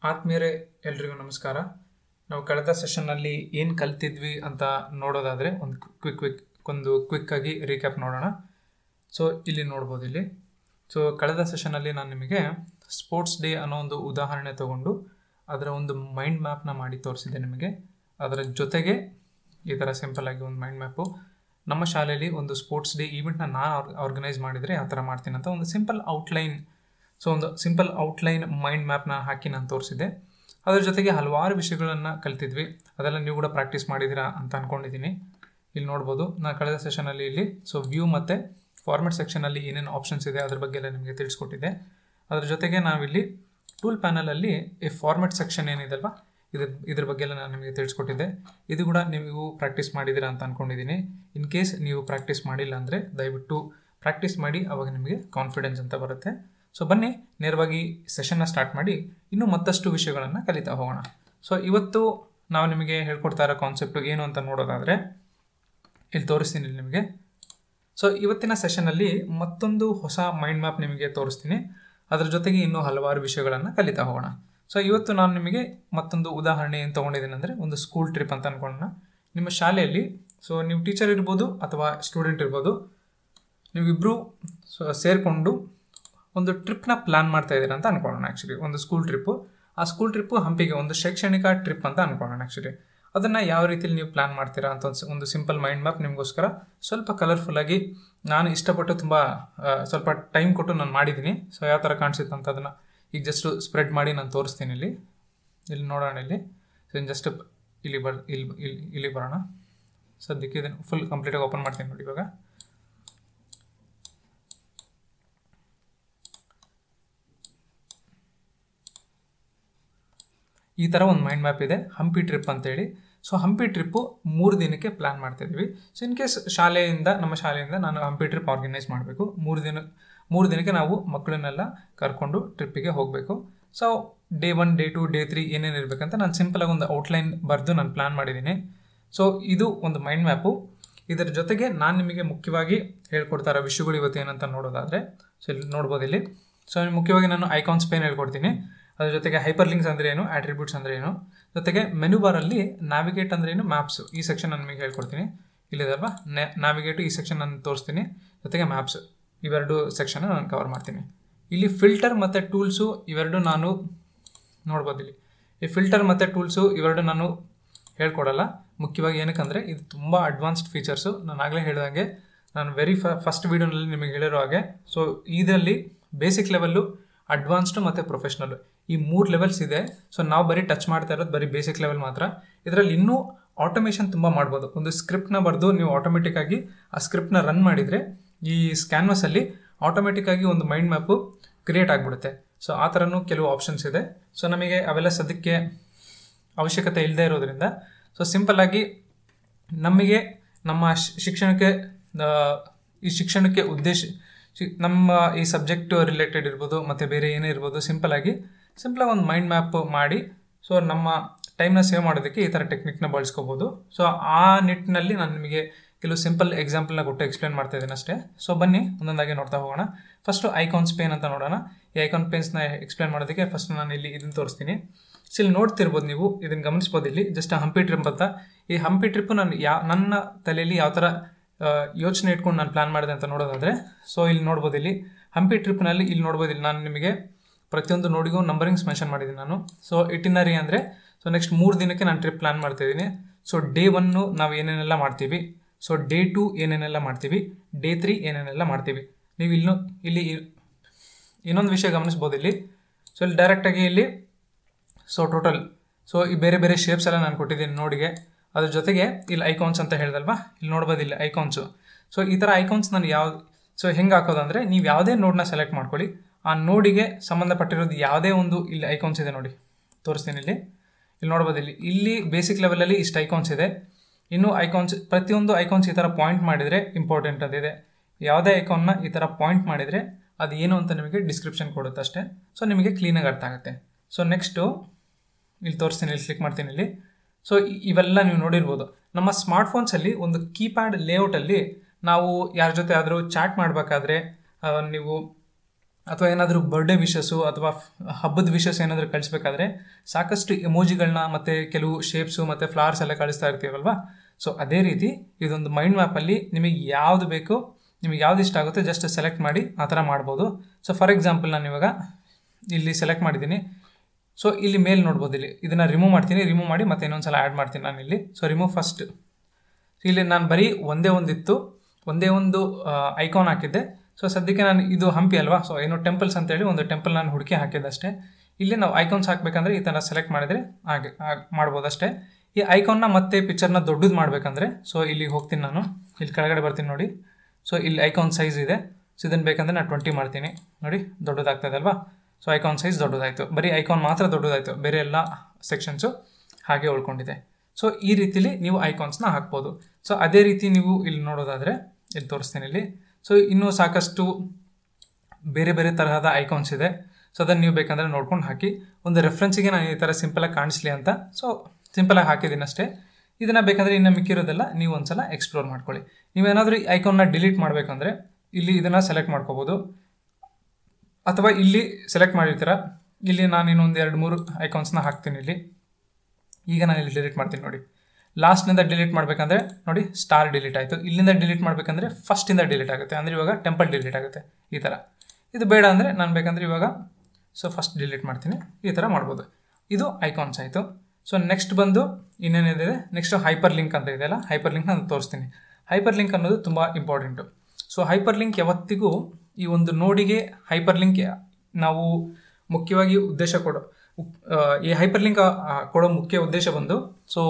ಆತ್ಮೀಯರೇ ಎಲ್ರಿಗೂ ನಮಸ್ಕಾರ ನಾವು ಕಳೆದ ಸೆಷನ್ನಲ್ಲಿ ಏನು ಕಲ್ತಿದ್ವಿ ಅಂತ ನೋಡೋದಾದರೆ ಒಂದು ಕ್ವಿಕ್ ಕ್ವಿಕ್ ಒಂದು ಕ್ವಿಕ್ಕಾಗಿ ರೀಕ್ಯಾಪ್ ನೋಡೋಣ ಸೊ ಇಲ್ಲಿ ನೋಡ್ಬೋದು ಇಲ್ಲಿ ಸೊ ಕಳೆದ ಸೆಷನಲ್ಲಿ ನಾನು ನಿಮಗೆ ಸ್ಪೋರ್ಟ್ಸ್ ಡೇ ಅನ್ನೋ ಒಂದು ಉದಾಹರಣೆ ತಗೊಂಡು ಅದರ ಒಂದು ಮೈಂಡ್ ಮ್ಯಾಪ್ನ ಮಾಡಿ ತೋರಿಸಿದ್ದೆ ನಿಮಗೆ ಅದರ ಜೊತೆಗೆ ಈ ಥರ ಸಿಂಪಲ್ ಆಗಿ ಒಂದು ಮೈಂಡ್ ಮ್ಯಾಪು ನಮ್ಮ ಶಾಲೆಯಲ್ಲಿ ಒಂದು ಸ್ಪೋರ್ಟ್ಸ್ ಡೇ ಈವೆಂಟ್ನ ನಾನು ಆರ್ಗನೈಸ್ ಮಾಡಿದರೆ ಆ ಥರ ಮಾಡ್ತೀನಿ ಅಂತ ಒಂದು ಸಿಂಪಲ್ ಔಟ್ಲೈನ್ ಸೊ ಒಂದು ಸಿಂಪಲ್ ಔಟ್ಲೈನ್ ಮೈಂಡ್ ಮ್ಯಾಪ್ನ ಹಾಕಿ ನಾನು ತೋರಿಸಿದ್ದೆ ಅದರ ಜೊತೆಗೆ ಹಲವಾರು ವಿಷಯಗಳನ್ನು ಕಲ್ತಿದ್ವಿ ಅದೆಲ್ಲ ನೀವು ಕೂಡ ಪ್ರಾಕ್ಟೀಸ್ ಮಾಡಿದ್ದೀರಾ ಅಂತ ಅಂದ್ಕೊಂಡಿದ್ದೀನಿ ಇಲ್ಲಿ ನೋಡ್ಬೋದು ನಾನು ಕಳೆದ ಸೆಷನಲ್ಲಿ ಇಲ್ಲಿ ಸೊ ವ್ಯೂ ಮತ್ತು ಫಾರ್ಮೆಟ್ ಸೆಕ್ಷನಲ್ಲಿ ಏನೇನು ಆಪ್ಷನ್ಸ್ ಇದೆ ಅದ್ರ ಬಗ್ಗೆ ಎಲ್ಲ ನಿಮಗೆ ತಿಳಿಸ್ಕೊಟ್ಟಿದ್ದೆ ಅದ್ರ ಜೊತೆಗೆ ನಾವಿಲ್ಲಿ ಟೂಲ್ ಪ್ಯಾನಲಲ್ಲಿ ಈ ಫಾರ್ಮೆಟ್ ಸೆಕ್ಷನ್ ಏನಿದೆಲ್ವಾ ಇದ್ರ ಇದ್ರ ಬಗ್ಗೆ ಎಲ್ಲ ನಾನು ನಿಮಗೆ ತಿಳಿಸ್ಕೊಟ್ಟಿದ್ದೆ ಇದು ಕೂಡ ನೀವು ಪ್ರಾಕ್ಟೀಸ್ ಮಾಡಿದ್ದೀರಾ ಅಂತ ಅಂದ್ಕೊಂಡಿದ್ದೀನಿ ಇನ್ ಕೇಸ್ ನೀವು ಪ್ರಾಕ್ಟೀಸ್ ಮಾಡಿಲ್ಲ ಅಂದರೆ ದಯವಿಟ್ಟು ಪ್ರಾಕ್ಟೀಸ್ ಮಾಡಿ ಅವಾಗ ನಿಮಗೆ ಕಾನ್ಫಿಡೆನ್ಸ್ ಅಂತ ಬರುತ್ತೆ ಸೊ ಬನ್ನಿ ನೇರವಾಗಿ ಸೆಷನ್ನ ಸ್ಟಾರ್ಟ್ ಮಾಡಿ ಇನ್ನೂ ಮತ್ತಷ್ಟು ವಿಷಯಗಳನ್ನು ಕಲಿತಾ ಹೋಗೋಣ ಸೊ ಇವತ್ತು ನಾವು ನಿಮಗೆ ಹೇಳ್ಕೊಡ್ತಾ ಇರೋ ಕಾನ್ಸೆಪ್ಟು ಏನು ಅಂತ ನೋಡೋದಾದರೆ ಇಲ್ಲಿ ತೋರಿಸ್ತೀನಿ ಇಲ್ಲಿ ನಿಮಗೆ ಸೊ ಇವತ್ತಿನ ಸೆಷನಲ್ಲಿ ಮತ್ತೊಂದು ಹೊಸ ಮೈಂಡ್ ಮ್ಯಾಪ್ ನಿಮಗೆ ತೋರಿಸ್ತೀನಿ ಅದರ ಜೊತೆಗೆ ಇನ್ನೂ ಹಲವಾರು ವಿಷಯಗಳನ್ನು ಕಲಿತಾ ಹೋಗೋಣ ಸೊ ಇವತ್ತು ನಾನು ನಿಮಗೆ ಮತ್ತೊಂದು ಉದಾಹರಣೆ ಏನು ತೊಗೊಂಡಿದ್ದೀನಿ ಅಂದರೆ ಒಂದು ಸ್ಕೂಲ್ ಟ್ರಿಪ್ ಅಂತ ಅಂದ್ಕೊಳ್ಳೋಣ ನಿಮ್ಮ ಶಾಲೆಯಲ್ಲಿ ಸೊ ನೀವು ಟೀಚರ್ ಇರ್ಬೋದು ಅಥವಾ ಸ್ಟೂಡೆಂಟ್ ಇರ್ಬೋದು ನೀವಿಬ್ಬರು ಸೇರಿಕೊಂಡು ಒಂದು ಟ್ರಿಪ್ನ ಪ್ಲ್ಯಾನ್ ಮಾಡ್ತಾ ಇದ್ದೀರಾ ಅಂತ ಅನ್ಕೊಳ್ಳೋಣ ಆ್ಯಕ್ಚುಲಿ ಒಂದು ಸ್ಕೂಲ್ ಟ್ರಿಪ್ಪು ಆ ಸ್ಕೂಲ್ ಟ್ರಿಪ್ಪು ಹಂಪಿಗೆ ಒಂದು ಶೈಕ್ಷಣಿಕ ಟ್ರಿಪ್ ಅಂತ ಅನ್ಕೊಳ್ಳೋಣ ಆ್ಯಕ್ಚುಲಿ ಅದನ್ನು ಯಾವ ರೀತಿಲಿ ನೀವು ಪ್ಲ್ಯಾನ್ ಮಾಡ್ತೀರಾ ಅಂತ ಒಂದು ಒಂದು ಸಿಂಪಲ್ ಮೈಂಡ್ ಮ್ಯಾಪ್ ನಿಮಗೋಸ್ಕರ ಸ್ವಲ್ಪ ಕಲರ್ಫುಲ್ಲಾಗಿ ನಾನು ಇಷ್ಟಪಟ್ಟು ತುಂಬ ಸ್ವಲ್ಪ ಟೈಮ್ ಕೊಟ್ಟು ನಾನು ಮಾಡಿದ್ದೀನಿ ಸೊ ಯಾವ ಥರ ಕಾಣಿಸುತ್ತೆ ಅಂತ ಅದನ್ನು ಈಗ ಜಸ್ಟ್ ಸ್ಪ್ರೆಡ್ ಮಾಡಿ ನಾನು ತೋರಿಸ್ತೀನಿ ಇಲ್ಲಿ ಇಲ್ಲಿ ನೋಡೋಣ ಇಲ್ಲಿ ಸೊ ಜಸ್ಟ್ ಇಲ್ಲಿ ಬರ್ ಇಲ್ಲಿ ಇಲ್ಲಿ ಇಲ್ಲಿ ಬರೋಣ ಸದ್ಯಕ್ಕೆ ಇದನ್ನು ಫುಲ್ ಕಂಪ್ಲೀಟಾಗಿ ಓಪನ್ ಮಾಡ್ತೀನಿ ನೋಡಿ ಇವಾಗ ಈ ಥರ ಒಂದು ಮೈಂಡ್ ಮ್ಯಾಪ್ ಇದೆ ಹಂಪಿ ಟ್ರಿಪ್ ಅಂತೇಳಿ ಸೊ ಹಂಪಿ ಟ್ರಿಪ್ಪು ಮೂರು ದಿನಕ್ಕೆ ಪ್ಲ್ಯಾನ್ ಮಾಡ್ತಾಯಿದ್ದೀವಿ ಸೊ ಇನ್ ಕೇಸ್ ಶಾಲೆಯಿಂದ ನಮ್ಮ ಶಾಲೆಯಿಂದ ನಾನು ಹಂಪಿ ಟ್ರಿಪ್ ಆರ್ಗನೈಸ್ ಮಾಡಬೇಕು ಮೂರು ದಿನ ಮೂರು ದಿನಕ್ಕೆ ನಾವು ಮಕ್ಕಳನ್ನೆಲ್ಲ ಕರ್ಕೊಂಡು ಟ್ರಿಪ್ಪಿಗೆ ಹೋಗಬೇಕು so day one day two day three ಏನೇನು ಇರಬೇಕಂತ ನಾನು ಸಿಂಪಲಾಗಿ ಒಂದು ಔಟ್ಲೈನ್ ಬರೆದು ನಾನು ಪ್ಲ್ಯಾನ್ ಮಾಡಿದ್ದೀನಿ ಸೊ ಇದು ಒಂದು ಮೈಂಡ್ ಮ್ಯಾಪು ಇದರ ಜೊತೆಗೆ ನಾನು ನಿಮಗೆ ಮುಖ್ಯವಾಗಿ ಹೇಳ್ಕೊಡ್ತಾ ಇರೋ ವಿಷಯಗಳು ಇವತ್ತು ಏನಂತ ನೋಡೋದಾದರೆ ಸೊ ಇಲ್ಲಿ ನೋಡ್ಬೋದು ಇಲ್ಲಿ ಸೊ ಮುಖ್ಯವಾಗಿ ನಾನು ಐಕಾನ್ಸ್ ಪೇನ್ ಹೇಳ್ಕೊಡ್ತೀನಿ ಅದ್ರ ಜೊತೆಗೆ ಹೈಪರ್ ಲಿಂಕ್ಸ್ ಅಂದರೆ ಏನು ಆಟ್ರಿಬ್ಯೂಟ್ಸ್ ಅಂದರೆ ಏನು ಜೊತೆಗೆ ಮೆನು ಬಾರಲ್ಲಿ ನ್ಯಾವಿಗೇಟ್ ಅಂದರೆ ಏನು ಮ್ಯಾಪ್ಸ್ ಈ ಸೆಕ್ಷನ್ ನಾನು ನಿಮಗೆ ಹೇಳ್ಕೊಡ್ತೀನಿ ಇಲ್ಲಿದಲ್ವಾ ನ್ಯಾವಿಗೇಟು ಈ ಸೆಕ್ಷನ್ ನಾನು ತೋರಿಸ್ತೀನಿ ಜೊತೆಗೆ ಮ್ಯಾಪ್ಸ್ ಇವೆರಡು ಸೆಕ್ಷನ್ ನಾನು ಕವರ್ ಮಾಡ್ತೀನಿ ಇಲ್ಲಿ ಫಿಲ್ಟರ್ ಮತ್ತು ಟೂಲ್ಸು ಇವೆರಡು ನಾನು ನೋಡ್ಬೋದು ಇಲ್ಲಿ ಈ ಫಿಲ್ಟರ್ ಮತ್ತು ಟೂಲ್ಸು ಇವೆರಡು ನಾನು ಹೇಳ್ಕೊಡಲ್ಲ ಮುಖ್ಯವಾಗಿ ಏನಕ್ಕಂದರೆ ಇದು ತುಂಬ ಅಡ್ವಾನ್ಸ್ಡ್ ಫೀಚರ್ಸು ನಾನು ಆಗಲೇ ಹೇಳಿದಂಗೆ ನಾನು ವೆರಿ ಫಸ್ಟ್ ವೀಡಿಯೋನಲ್ಲಿ ನಿಮಗೆ ಹೇಳಿರೋ ಹಾಗೆ ಸೊ ಇದರಲ್ಲಿ ಬೇಸಿಕ್ ಲೆವೆಲ್ಲು ಅಡ್ವಾನ್ಸ್ಡು ಮತ್ತು ಪ್ರೊಫೆಷ್ನಲ್ಲು ಈ ಮೂರು ಲೆವೆಲ್ಸ್ ಇದೆ ಸೊ ನಾವು ಬರೀ ಟಚ್ ಮಾಡ್ತಾ ಇರೋದು ಬರೀ ಬೇಸಿಕ್ ಲೆವೆಲ್ ಮಾತ್ರ ಇದರಲ್ಲಿ ಇನ್ನೂ ಆಟೋಮೇಷನ್ ತುಂಬ ಮಾಡ್ಬೋದು ಒಂದು ಸ್ಕ್ರಿಪ್ಟ್ನ ಬರೆದು ನೀವು ಆಟೋಮೆಟಿಕ್ಕಾಗಿ ಆ ಸ್ಕ್ರಿಪ್ಟ್ನ ರನ್ ಮಾಡಿದರೆ ಈ ಸ್ಕ್ಯಾನ್ವಸಲ್ಲಿ ಆಟೋಮೆಟಿಕ್ಕಾಗಿ ಒಂದು ಮೈಂಡ್ ಮ್ಯಾಪು ಕ್ರಿಯೇಟ್ ಆಗಿಬಿಡುತ್ತೆ ಸೊ ಆ ಥರನೂ ಕೆಲವು ಆಪ್ಷನ್ಸ್ ಇದೆ ಸೊ ನಮಗೆ ಅವೆಲ್ಲ ಸದ್ಯಕ್ಕೆ ಅವಶ್ಯಕತೆ ಇಲ್ಲದೆ ಇರೋದ್ರಿಂದ ಸೊ ಸಿಂಪಲ್ಲಾಗಿ ನಮಗೆ ನಮ್ಮ ಶಿಕ್ಷಣಕ್ಕೆ ಈ ಶಿಕ್ಷಣಕ್ಕೆ ಉದ್ದೇಶ ನಮ್ಮ ಈ ಸಬ್ಜೆಕ್ಟ್ ರಿಲೇಟೆಡ್ ಇರ್ಬೋದು ಮತ್ತು ಬೇರೆ ಏನೇ ಇರ್ಬೋದು ಸಿಂಪಲಾಗಿ ಸಿಂಪಲಾಗಿ ಒಂದು ಮೈಂಡ್ ಮ್ಯಾಪ್ ಮಾಡಿ ಸೊ ನಮ್ಮ ಟೈಮ್ನ ಸೇವ್ ಮಾಡೋದಕ್ಕೆ ಈ ಥರ ಟೆಕ್ನಿಕ್ನ ಬಳಸ್ಕೋಬೋದು ಸೊ ಆ ನಿಟ್ಟಿನಲ್ಲಿ ನಾನು ನಿಮಗೆ ಕೆಲವು ಸಿಂಪಲ್ ಎಕ್ಸಾಂಪಲ್ನ ಕೊಟ್ಟು ಎಕ್ಸ್ಪ್ಲೇನ್ ಮಾಡ್ತಾ ಇದ್ದೀನಿ ಅಷ್ಟೇ ಸೊ ಬನ್ನಿ ಒಂದೊಂದಾಗಿ ನೋಡ್ತಾ ಹೋಗೋಣ ಫಸ್ಟು ಐಕಾನ್ಸ್ ಪೇನ್ ಅಂತ ನೋಡೋಣ ಈ ಐಕಾನ್ ಪೇನ್ಸ್ನ ಎಕ್ಸ್ಪ್ಲೇನ್ ಮಾಡೋದಕ್ಕೆ ಫಸ್ಟ್ ನಾನು ಇಲ್ಲಿ ಇದನ್ನು ತೋರಿಸ್ತೀನಿ ಸೊ ಇಲ್ಲಿ ನೋಡ್ತಿರ್ಬೋದು ನೀವು ಇದನ್ನು ಗಮನಿಸ್ಬೋದು ಇಲ್ಲಿ ಜಸ್ಟ್ ಹಂಪಿ ಟ್ರಿಪ್ ಅಂತ ಈ ಹಂಪಿ ಟ್ರಿಪ್ಪು ನಾನು ಯಾ ನನ್ನ ತಲೆಯಲ್ಲಿ ಯಾವ ಥರ ಯೋಚನೆ ಇಟ್ಕೊಂಡು ನಾನು ಪ್ಲ್ಯಾನ್ ಮಾಡಿದೆ ಅಂತ ನೋಡೋದಾದರೆ ಸೊ ಇಲ್ಲಿ ನೋಡ್ಬೋದು ಇಲ್ಲಿ ಹಂಪಿ ಟ್ರಿಪ್ನಲ್ಲಿ ಇಲ್ಲಿ ನೋಡ್ಬೋದು ಇಲ್ಲಿ ನಾನು ನಿಮಗೆ ಪ್ರತಿಯೊಂದು ನೋಡಿಗೂ ನಂಬರಿಂಗ್ಸ್ ಮೆನ್ಷನ್ ಮಾಡಿದ್ದೀನಿ ನಾನು ಸೊ ಇಟಿನರಿ ಅಂದರೆ ಸೊ ನೆಕ್ಸ್ಟ್ ಮೂರು ದಿನಕ್ಕೆ ನಾನು ಟ್ರಿಪ್ ಪ್ಲ್ಯಾನ್ ಮಾಡ್ತಾಯಿದ್ದೀನಿ ಸೊ ಡೇ ಒನ್ನು ನಾವು ಏನೇನೆಲ್ಲ ಮಾಡ್ತೀವಿ ಸೊ ಡೇ ಟು ಏನೇನೆಲ್ಲ ಮಾಡ್ತೀವಿ ಡೇ ತ್ರೀ ಏನೇನೆಲ್ಲ ಮಾಡ್ತೀವಿ ನೀವು ಇಲ್ಲೂ ಇಲ್ಲಿ ಇನ್ನೊಂದು ವಿಷಯ ಗಮನಿಸ್ಬೋದು ಇಲ್ಲಿ ಸೊ ಇಲ್ಲಿ ಡೈರೆಕ್ಟಾಗಿ ಇಲ್ಲಿ ಸೊ ಟೋಟಲ್ ಸೊ ಈ ಬೇರೆ ಬೇರೆ ಶೇಪ್ಸ್ ಎಲ್ಲ ನಾನು ಕೊಟ್ಟಿದ್ದೀನಿ ನೋಡಿಗೆ ಅದ್ರ ಜೊತೆಗೆ ಇಲ್ಲಿ ಐಕಾನ್ಸ್ ಅಂತ ಹೇಳ್ದಲ್ವಾ ಇಲ್ಲಿ ನೋಡ್ಬೋದು ಇಲ್ಲಿ ಐಕಾನ್ಸು ಸೊ ಈ ಥರ ಐಕಾನ್ಸ್ ನಾನು ಯಾವ ಸೊ ಹೆಂಗೆ ಹಾಕೋದಂದರೆ ನೀವು ಯಾವುದೇ ನೋಡನ್ನ ಸೆಲೆಕ್ಟ್ ಮಾಡ್ಕೊಳ್ಳಿ ಆ ನೋಡಿಗೆ ಸಂಬಂಧಪಟ್ಟಿರೋದು ಯಾವುದೇ ಒಂದು ಇಲ್ಲಿ ಐಕಾನ್ಸ್ ಇದೆ ನೋಡಿ ತೋರಿಸ್ತೀನಿ ಇಲ್ಲಿ ಇಲ್ಲಿ ನೋಡ್ಬೋದು ಇಲ್ಲಿ ಇಲ್ಲಿ ಬೇಸಿಕ್ ಲೆವೆಲಲ್ಲಿ ಇಷ್ಟು ಐಕಾನ್ಸ್ ಇದೆ ಇನ್ನು ಐಕಾನ್ಸ್ ಪ್ರತಿಯೊಂದು ಐಕಾನ್ಸ್ ಈ ಥರ ಪಾಯಿಂಟ್ ಮಾಡಿದರೆ ಇಂಪಾರ್ಟೆಂಟ್ ಅದಿದೆ ಯಾವುದೇ ಐಕಾನ್ನ ಈ ಥರ ಪಾಯಿಂಟ್ ಮಾಡಿದರೆ ಅದು ಏನು ಅಂತ ನಿಮಗೆ ಡಿಸ್ಕ್ರಿಪ್ಷನ್ ಕೊಡುತ್ತೆ ಅಷ್ಟೇ ಸೊ ನಿಮಗೆ ಕ್ಲೀನಾಗಿ ಅರ್ಥ ಆಗುತ್ತೆ ಸೊ ನೆಕ್ಸ್ಟು ಇಲ್ಲಿ ತೋರಿಸ್ತೀನಿ ಇಲ್ಲಿ ಕ್ಲಿಕ್ ಮಾಡ್ತೀನಿ ಇಲ್ಲಿ ಸೊ ಇವೆಲ್ಲ ನೀವು ನೋಡಿರ್ಬೋದು ನಮ್ಮ ಸ್ಮಾರ್ಟ್ಫೋನ್ಸಲ್ಲಿ ಒಂದು ಕೀಪ್ಯಾಡ್ ಲೇಔಟಲ್ಲಿ ನಾವು ಯಾರ ಜೊತೆ ಆದರೂ ಚಾಟ್ ಮಾಡಬೇಕಾದ್ರೆ ನೀವು ಅಥವಾ ಏನಾದರೂ ಬರ್ಡೇ ವಿಶಸ್ಸು ಅಥವಾ ಹಬ್ಬದ ವಿಶಸ್ ಏನಾದರೂ ಕಳಿಸ್ಬೇಕಾದ್ರೆ ಸಾಕಷ್ಟು ಎಮೋಜಿಗಳನ್ನ ಮತ್ತು ಕೆಲವು ಶೇಪ್ಸು ಮತ್ತು ಫ್ಲವರ್ಸ್ ಎಲ್ಲ ಕಳಿಸ್ತಾ ಇರ್ತೀವಲ್ವಾ ಸೊ ಅದೇ ರೀತಿ ಇದೊಂದು ಮೈಂಡ್ ಮ್ಯಾಪಲ್ಲಿ ನಿಮಗೆ ಯಾವುದು ಬೇಕೋ ನಿಮಗೆ ಯಾವ್ದು ಇಷ್ಟ ಆಗುತ್ತೆ ಜಸ್ಟ್ ಸೆಲೆಕ್ಟ್ ಮಾಡಿ ಆ ಥರ ಮಾಡ್ಬೋದು ಸೊ ಫಾರ್ ಎಕ್ಸಾಂಪಲ್ ನಾನು ಇವಾಗ ಇಲ್ಲಿ ಸೆಲೆಕ್ಟ್ ಮಾಡಿದ್ದೀನಿ ಸೊ ಇಲ್ಲಿ ಮೇಲ್ ನೋಡ್ಬೋದು ಇಲ್ಲಿ ಇದನ್ನು ರಿಮೂವ್ ಮಾಡ್ತೀನಿ ರಿಮೂವ್ ಮಾಡಿ ಮತ್ತೆ ಇನ್ನೊಂದು ಸಲ ಆ್ಯಡ್ ಮಾಡ್ತೀನಿ ನಾನು ಇಲ್ಲಿ ಸೊ ರಿಮೂವ್ ಫಸ್ಟ್ ಇಲ್ಲಿ ನಾನು ಬರೀ ಒಂದೇ ಒಂದಿತ್ತು ಒಂದೇ ಒಂದು ಐಕಾನ್ ಹಾಕಿದ್ದೆ ಸೊ ಸದ್ಯಕ್ಕೆ ನಾನು ಇದು ಹಂಪಿ ಅಲ್ವಾ ಸೊ ಏನು ಟೆಂಪಲ್ಸ್ ಅಂತೇಳಿ ಒಂದು ಟೆಂಪಲ್ ನಾನು ಹುಡುಕಿ ಹಾಕಿದ್ದೆ ಅಷ್ಟೇ ಇಲ್ಲಿ ನಾವು ಐಕಾನ್ಸ್ ಹಾಕಬೇಕಂದ್ರೆ ಈ ಥರ ಸೆಲೆಕ್ಟ್ ಮಾಡಿದರೆ ಹಾಗೆ ಮಾಡ್ಬೋದು ಅಷ್ಟೇ ಈ ಐಕಾನ್ನ ಮತ್ತೆ ಪಿಕ್ಚರ್ನ ದೊಡ್ಡದು ಮಾಡಬೇಕಂದ್ರೆ ಸೊ ಇಲ್ಲಿ ಹೋಗ್ತೀನಿ ನಾನು ಇಲ್ಲಿ ಕೆಳಗಡೆ ಬರ್ತೀನಿ ನೋಡಿ ಸೊ ಇಲ್ಲಿ ಐಕಾನ್ ಸೈಜ್ ಇದೆ ಸೊ ಇದನ್ನು ಬೇಕಂದ್ರೆ ನಾನು ಟ್ವೆಂಟಿ ಮಾಡ್ತೀನಿ ನೋಡಿ ದೊಡ್ಡದಾಗ್ತದೆ ಅಲ್ವಾ ಸೊ ಐಕಾನ್ ಸೈಜ್ ದೊಡ್ಡದಾಯಿತು ಬರೀ ಐಕಾನ್ ಮಾತ್ರ ದೊಡ್ಡದಾಯಿತು ಬೇರೆ ಎಲ್ಲ ಸೆಕ್ಷನ್ಸು ಹಾಗೆ ಉಳ್ಕೊಂಡಿದೆ ಸೊ ಈ ರೀತಿಲಿ ನೀವು ಐಕಾನ್ಸ್ನ ಹಾಕ್ಬೋದು ಸೊ ಅದೇ ರೀತಿ ನೀವು ಇಲ್ಲಿ ನೋಡೋದಾದರೆ ಇಲ್ಲಿ ತೋರಿಸ್ತೀನಿ ಇಲ್ಲಿ ಸೊ ಇನ್ನೂ ಸಾಕಷ್ಟು ಬೇರೆ ಬೇರೆ ತರಹದ ಐಕಾನ್ಸ್ ಇದೆ ಸೊ ಅದನ್ನು ನೀವು ಬೇಕಂದರೆ ನೋಡ್ಕೊಂಡು ಹಾಕಿ ಒಂದು ರೆಫ್ರೆನ್ಸಿಗೆ ನಾನು ಈ ಥರ ಸಿಂಪಲಾಗಿ ಕಾಣಿಸ್ಲಿ ಅಂತ ಸೊ ಸಿಂಪಲಾಗಿ ಹಾಕಿದ್ದೀನಿ ಅಷ್ಟೇ ಇದನ್ನು ಬೇಕಂದರೆ ಇನ್ನು ಮಿಕ್ಕಿರೋದೆಲ್ಲ ನೀವು ಒಂದ್ಸಲ ಎಕ್ಸ್ಪ್ಲೋರ್ ಮಾಡ್ಕೊಳ್ಳಿ ನೀವೇನಾದರೂ ಈ ಐಕಾನ್ನ ಡಿಲೀಟ್ ಮಾಡಬೇಕಂದ್ರೆ ಇಲ್ಲಿ ಇದನ್ನು ಸೆಲೆಕ್ಟ್ ಮಾಡ್ಕೋಬೋದು ಅಥವಾ ಇಲ್ಲಿ ಸೆಲೆಕ್ಟ್ ಮಾಡಿರ್ತೀರ ಇಲ್ಲಿ ನಾನು ಇನ್ನೊಂದು ಎರಡು ಮೂರು ಐಕಾನ್ಸ್ನ ಹಾಕ್ತೀನಿ ಇಲ್ಲಿ ಈಗ ನಾನು ಇಲ್ಲಿ ಡಿಲೀಟ್ ಮಾಡ್ತೀನಿ ನೋಡಿ ಲಾಸ್ಟ್ನಿಂದ ಡಿಲೀಟ್ ಮಾಡಬೇಕಂದ್ರೆ ನೋಡಿ ಸ್ಟಾರ್ ಡಿಲೀಟ್ ಆಯಿತು ಇಲ್ಲಿಂದ ಡಿಲೀಟ್ ಮಾಡಬೇಕಂದ್ರೆ ಫಸ್ಟಿಂದ ಡಿಲೀಟ್ ಆಗುತ್ತೆ ಅಂದರೆ ಇವಾಗ ಟೆಂಪಲ್ ಡಿಲೀಟ್ ಆಗುತ್ತೆ ಈ ಥರ ಇದು ಬೇಡ ಅಂದರೆ ನಾನು ಬೇಕಂದ್ರೆ ಇವಾಗ ಸೊ ಫಸ್ಟ್ ಡಿಲೀಟ್ ಮಾಡ್ತೀನಿ ಈ ಥರ ಮಾಡ್ಬೋದು ಇದು ಐಕಾನ್ಸ್ ಆಯಿತು ಸೊ ನೆಕ್ಸ್ಟ್ ಬಂದು ಇನ್ನೇನಿದೆ ನೆಕ್ಸ್ಟ್ ಹೈಪರ್ ಲಿಂಕ್ ಅಂತ ಇದೆಯಲ್ಲ ಹೈಪರ್ ಲಿಂಕ್ ನಾನು ತೋರಿಸ್ತೀನಿ ಹೈಪರ್ ಲಿಂಕ್ ಅನ್ನೋದು ತುಂಬ ಇಂಪಾರ್ಟೆಂಟು ಸೊ ಹೈಪರ್ ಲಿಂಕ್ ಯಾವತ್ತಿಗೂ ಈ ಒಂದು ನೋಡಿಗೆ ಹೈಪರ್ ಲಿಂಕ್ ನಾವು ಮುಖ್ಯವಾಗಿ ಉದ್ದೇಶ ಕೊಡೋ ಈ ಹೈಪರ್ ಲಿಂಕ್ ಕೊಡೋ ಮುಖ್ಯ ಉದ್ದೇಶ ಬಂದು ಸೊ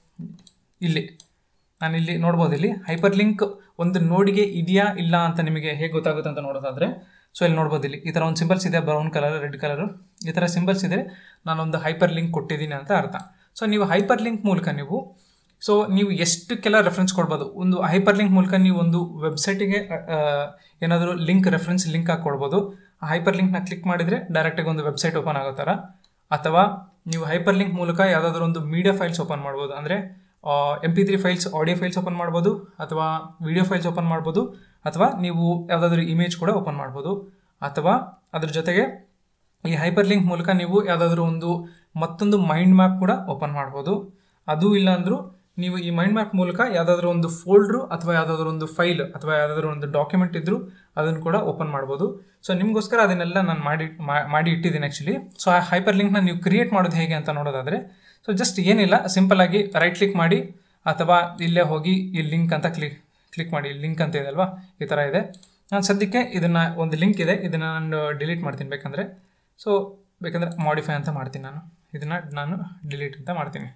ಇಲ್ಲಿ ನಾನು ಇಲ್ಲಿ ನೋಡ್ಬೋದು ಇಲ್ಲಿ ಹೈಪರ್ ಲಿಂಕ್ ಒಂದು ನೋಡಿಗೆ ಇದೆಯಾ ಇಲ್ಲ ಅಂತ ನಿಮಗೆ ಹೇಗೆ ಗೊತ್ತಾಗುತ್ತೆ ಅಂತ ನೋಡೋದಾದರೆ ಸೊ ಇಲ್ಲಿ ನೋಡ್ಬೋದು ಇಲ್ಲಿ ಈ ಥರ ಒಂದು ಸಿಂಬಲ್ಸ್ ಇದೆ ಬ್ರೌನ್ ಕಲರ್ ರೆಡ್ ಕಲರು ಈ ಥರ ಸಿಂಬಲ್ಸ್ ಇದೆ ನಾನೊಂದು ಹೈಪರ್ ಲಿಂಕ್ ಕೊಟ್ಟಿದ್ದೀನಿ ಅಂತ ಅರ್ಥ ಸೊ ನೀವು ಹೈಪರ್ ಲಿಂಕ್ ಮೂಲಕ ನೀವು ಸೊ ನೀವು ಎಷ್ಟಕ್ಕೆಲ್ಲ ರೆಫರೆನ್ಸ್ ಕೊಡ್ಬೋದು ಒಂದು ಹೈಪರ್ ಲಿಂಕ್ ಮೂಲಕ ನೀವು ಒಂದು ವೆಬ್ಸೈಟಿಗೆ ಏನಾದರೂ ಲಿಂಕ್ ರೆಫರೆನ್ಸ್ ಲಿಂಕ್ ಹಾಕಿ ಕೊಡ್ಬೋದು ಆ ಹೈಪರ್ ಲಿಂಕ್ನ ಕ್ಲಿಕ್ ಮಾಡಿದರೆ ಡೈರೆಕ್ಟಾಗಿ ಒಂದು ವೆಬ್ಸೈಟ್ ಓಪನ್ ಆಗೋ ಥರ ಅಥವಾ ನೀವು ಹೈಪರ್ ಲಿಂಕ್ ಮೂಲಕ ಯಾವುದಾದ್ರೂ ಒಂದು ಮೀಡಿಯಾ ಫೈಲ್ಸ್ ಓಪನ್ ಮಾಡ್ಬೋದು ಅಂದರೆ M P three files audio files open ಮಾಡ್ಬೋದು ಅಥವಾ ವಿಡಿಯೋ ಫೈಲ್ಸ್ ಓಪನ್ ಮಾಡ್ಬೋದು ಅಥವಾ ನೀವು ಯಾವುದಾದ್ರೂ ಇಮೇಜ್ ಕೂಡ ಓಪನ್ ಮಾಡ್ಬೋದು ಅಥವಾ ಅದ್ರ ಜೊತೆಗೆ ಈ ಹೈಪರ್ ಲಿಂಕ್ ಮೂಲಕ ನೀವು ಯಾವುದಾದ್ರೂ ಒಂದು ಮತ್ತೊಂದು ಮೈಂಡ್ ಮ್ಯಾಪ್ ಕೂಡ ಓಪನ್ ಮಾಡ್ಬೋದು ಅದು ಇಲ್ಲ ಅಂದರೂ ನೀವು ಈ ಮೈಂಡ್ ಮ್ಯಾಪ್ ಮೂಲಕ ಯಾವುದಾದ್ರೂ ಒಂದು ಫೋಲ್ಡ್ರು ಅಥವಾ ಯಾವುದಾದ್ರೂ ಒಂದು ಫೈಲ್ ಅಥವಾ ಯಾವುದಾದ್ರೂ ಒಂದು ಡಾಕ್ಯುಮೆಂಟ್ ಇದ್ದರೂ ಅದನ್ನು ಕೂಡ ಓಪನ್ ಮಾಡ್ಬೋದು ಸೊ ನಿಮಗೋಸ್ಕರ ಅದನ್ನೆಲ್ಲ ನಾನು ಮಾಡಿ ಮಾಡಿ ಇಟ್ಟಿದ್ದೀನಿ ಆ್ಯಕ್ಚುಲಿ ಸೊ ಆ ಹೈಪರ್ ಲಿಂಕ್ನ ನೀವು ಕ್ರಿಯೇಟ್ ಮಾಡೋದು ಹೇಗೆ ಅಂತ ನೋಡೋದಾದರೆ ಸೊ ಜಸ್ಟ್ ಏನಿಲ್ಲ ಸಿಂಪಲ್ ಆಗಿ ರೈಟ್ ಕ್ಲಿಕ್ ಮಾಡಿ ಅಥವಾ ಇಲ್ಲೇ ಹೋಗಿ ಈ ಲಿಂಕ್ ಅಂತ ಕ್ಲಿಕ್ ಕ್ಲಿಕ್ ಮಾಡಿ ಲಿಂಕ್ ಅಂತ ಇದೆ ಅಲ್ವಾ ಈ ಥರ ಇದೆ ನಾನು ಸದ್ಯಕ್ಕೆ ಇದನ್ನು ಒಂದು ಲಿಂಕ್ ಇದೆ ಇದನ್ನು ನಾನು ಡಿಲೀಟ್ ಮಾಡ್ತೀನಿ ಬೇಕಂದರೆ ಸೊ ಬೇಕಂದರೆ ಮಾಡಿಫೈ ಅಂತ ಮಾಡ್ತೀನಿ ನಾನು ಇದನ್ನು ನಾನು ಡಿಲೀಟ್ ಅಂತ ಮಾಡ್ತೀನಿ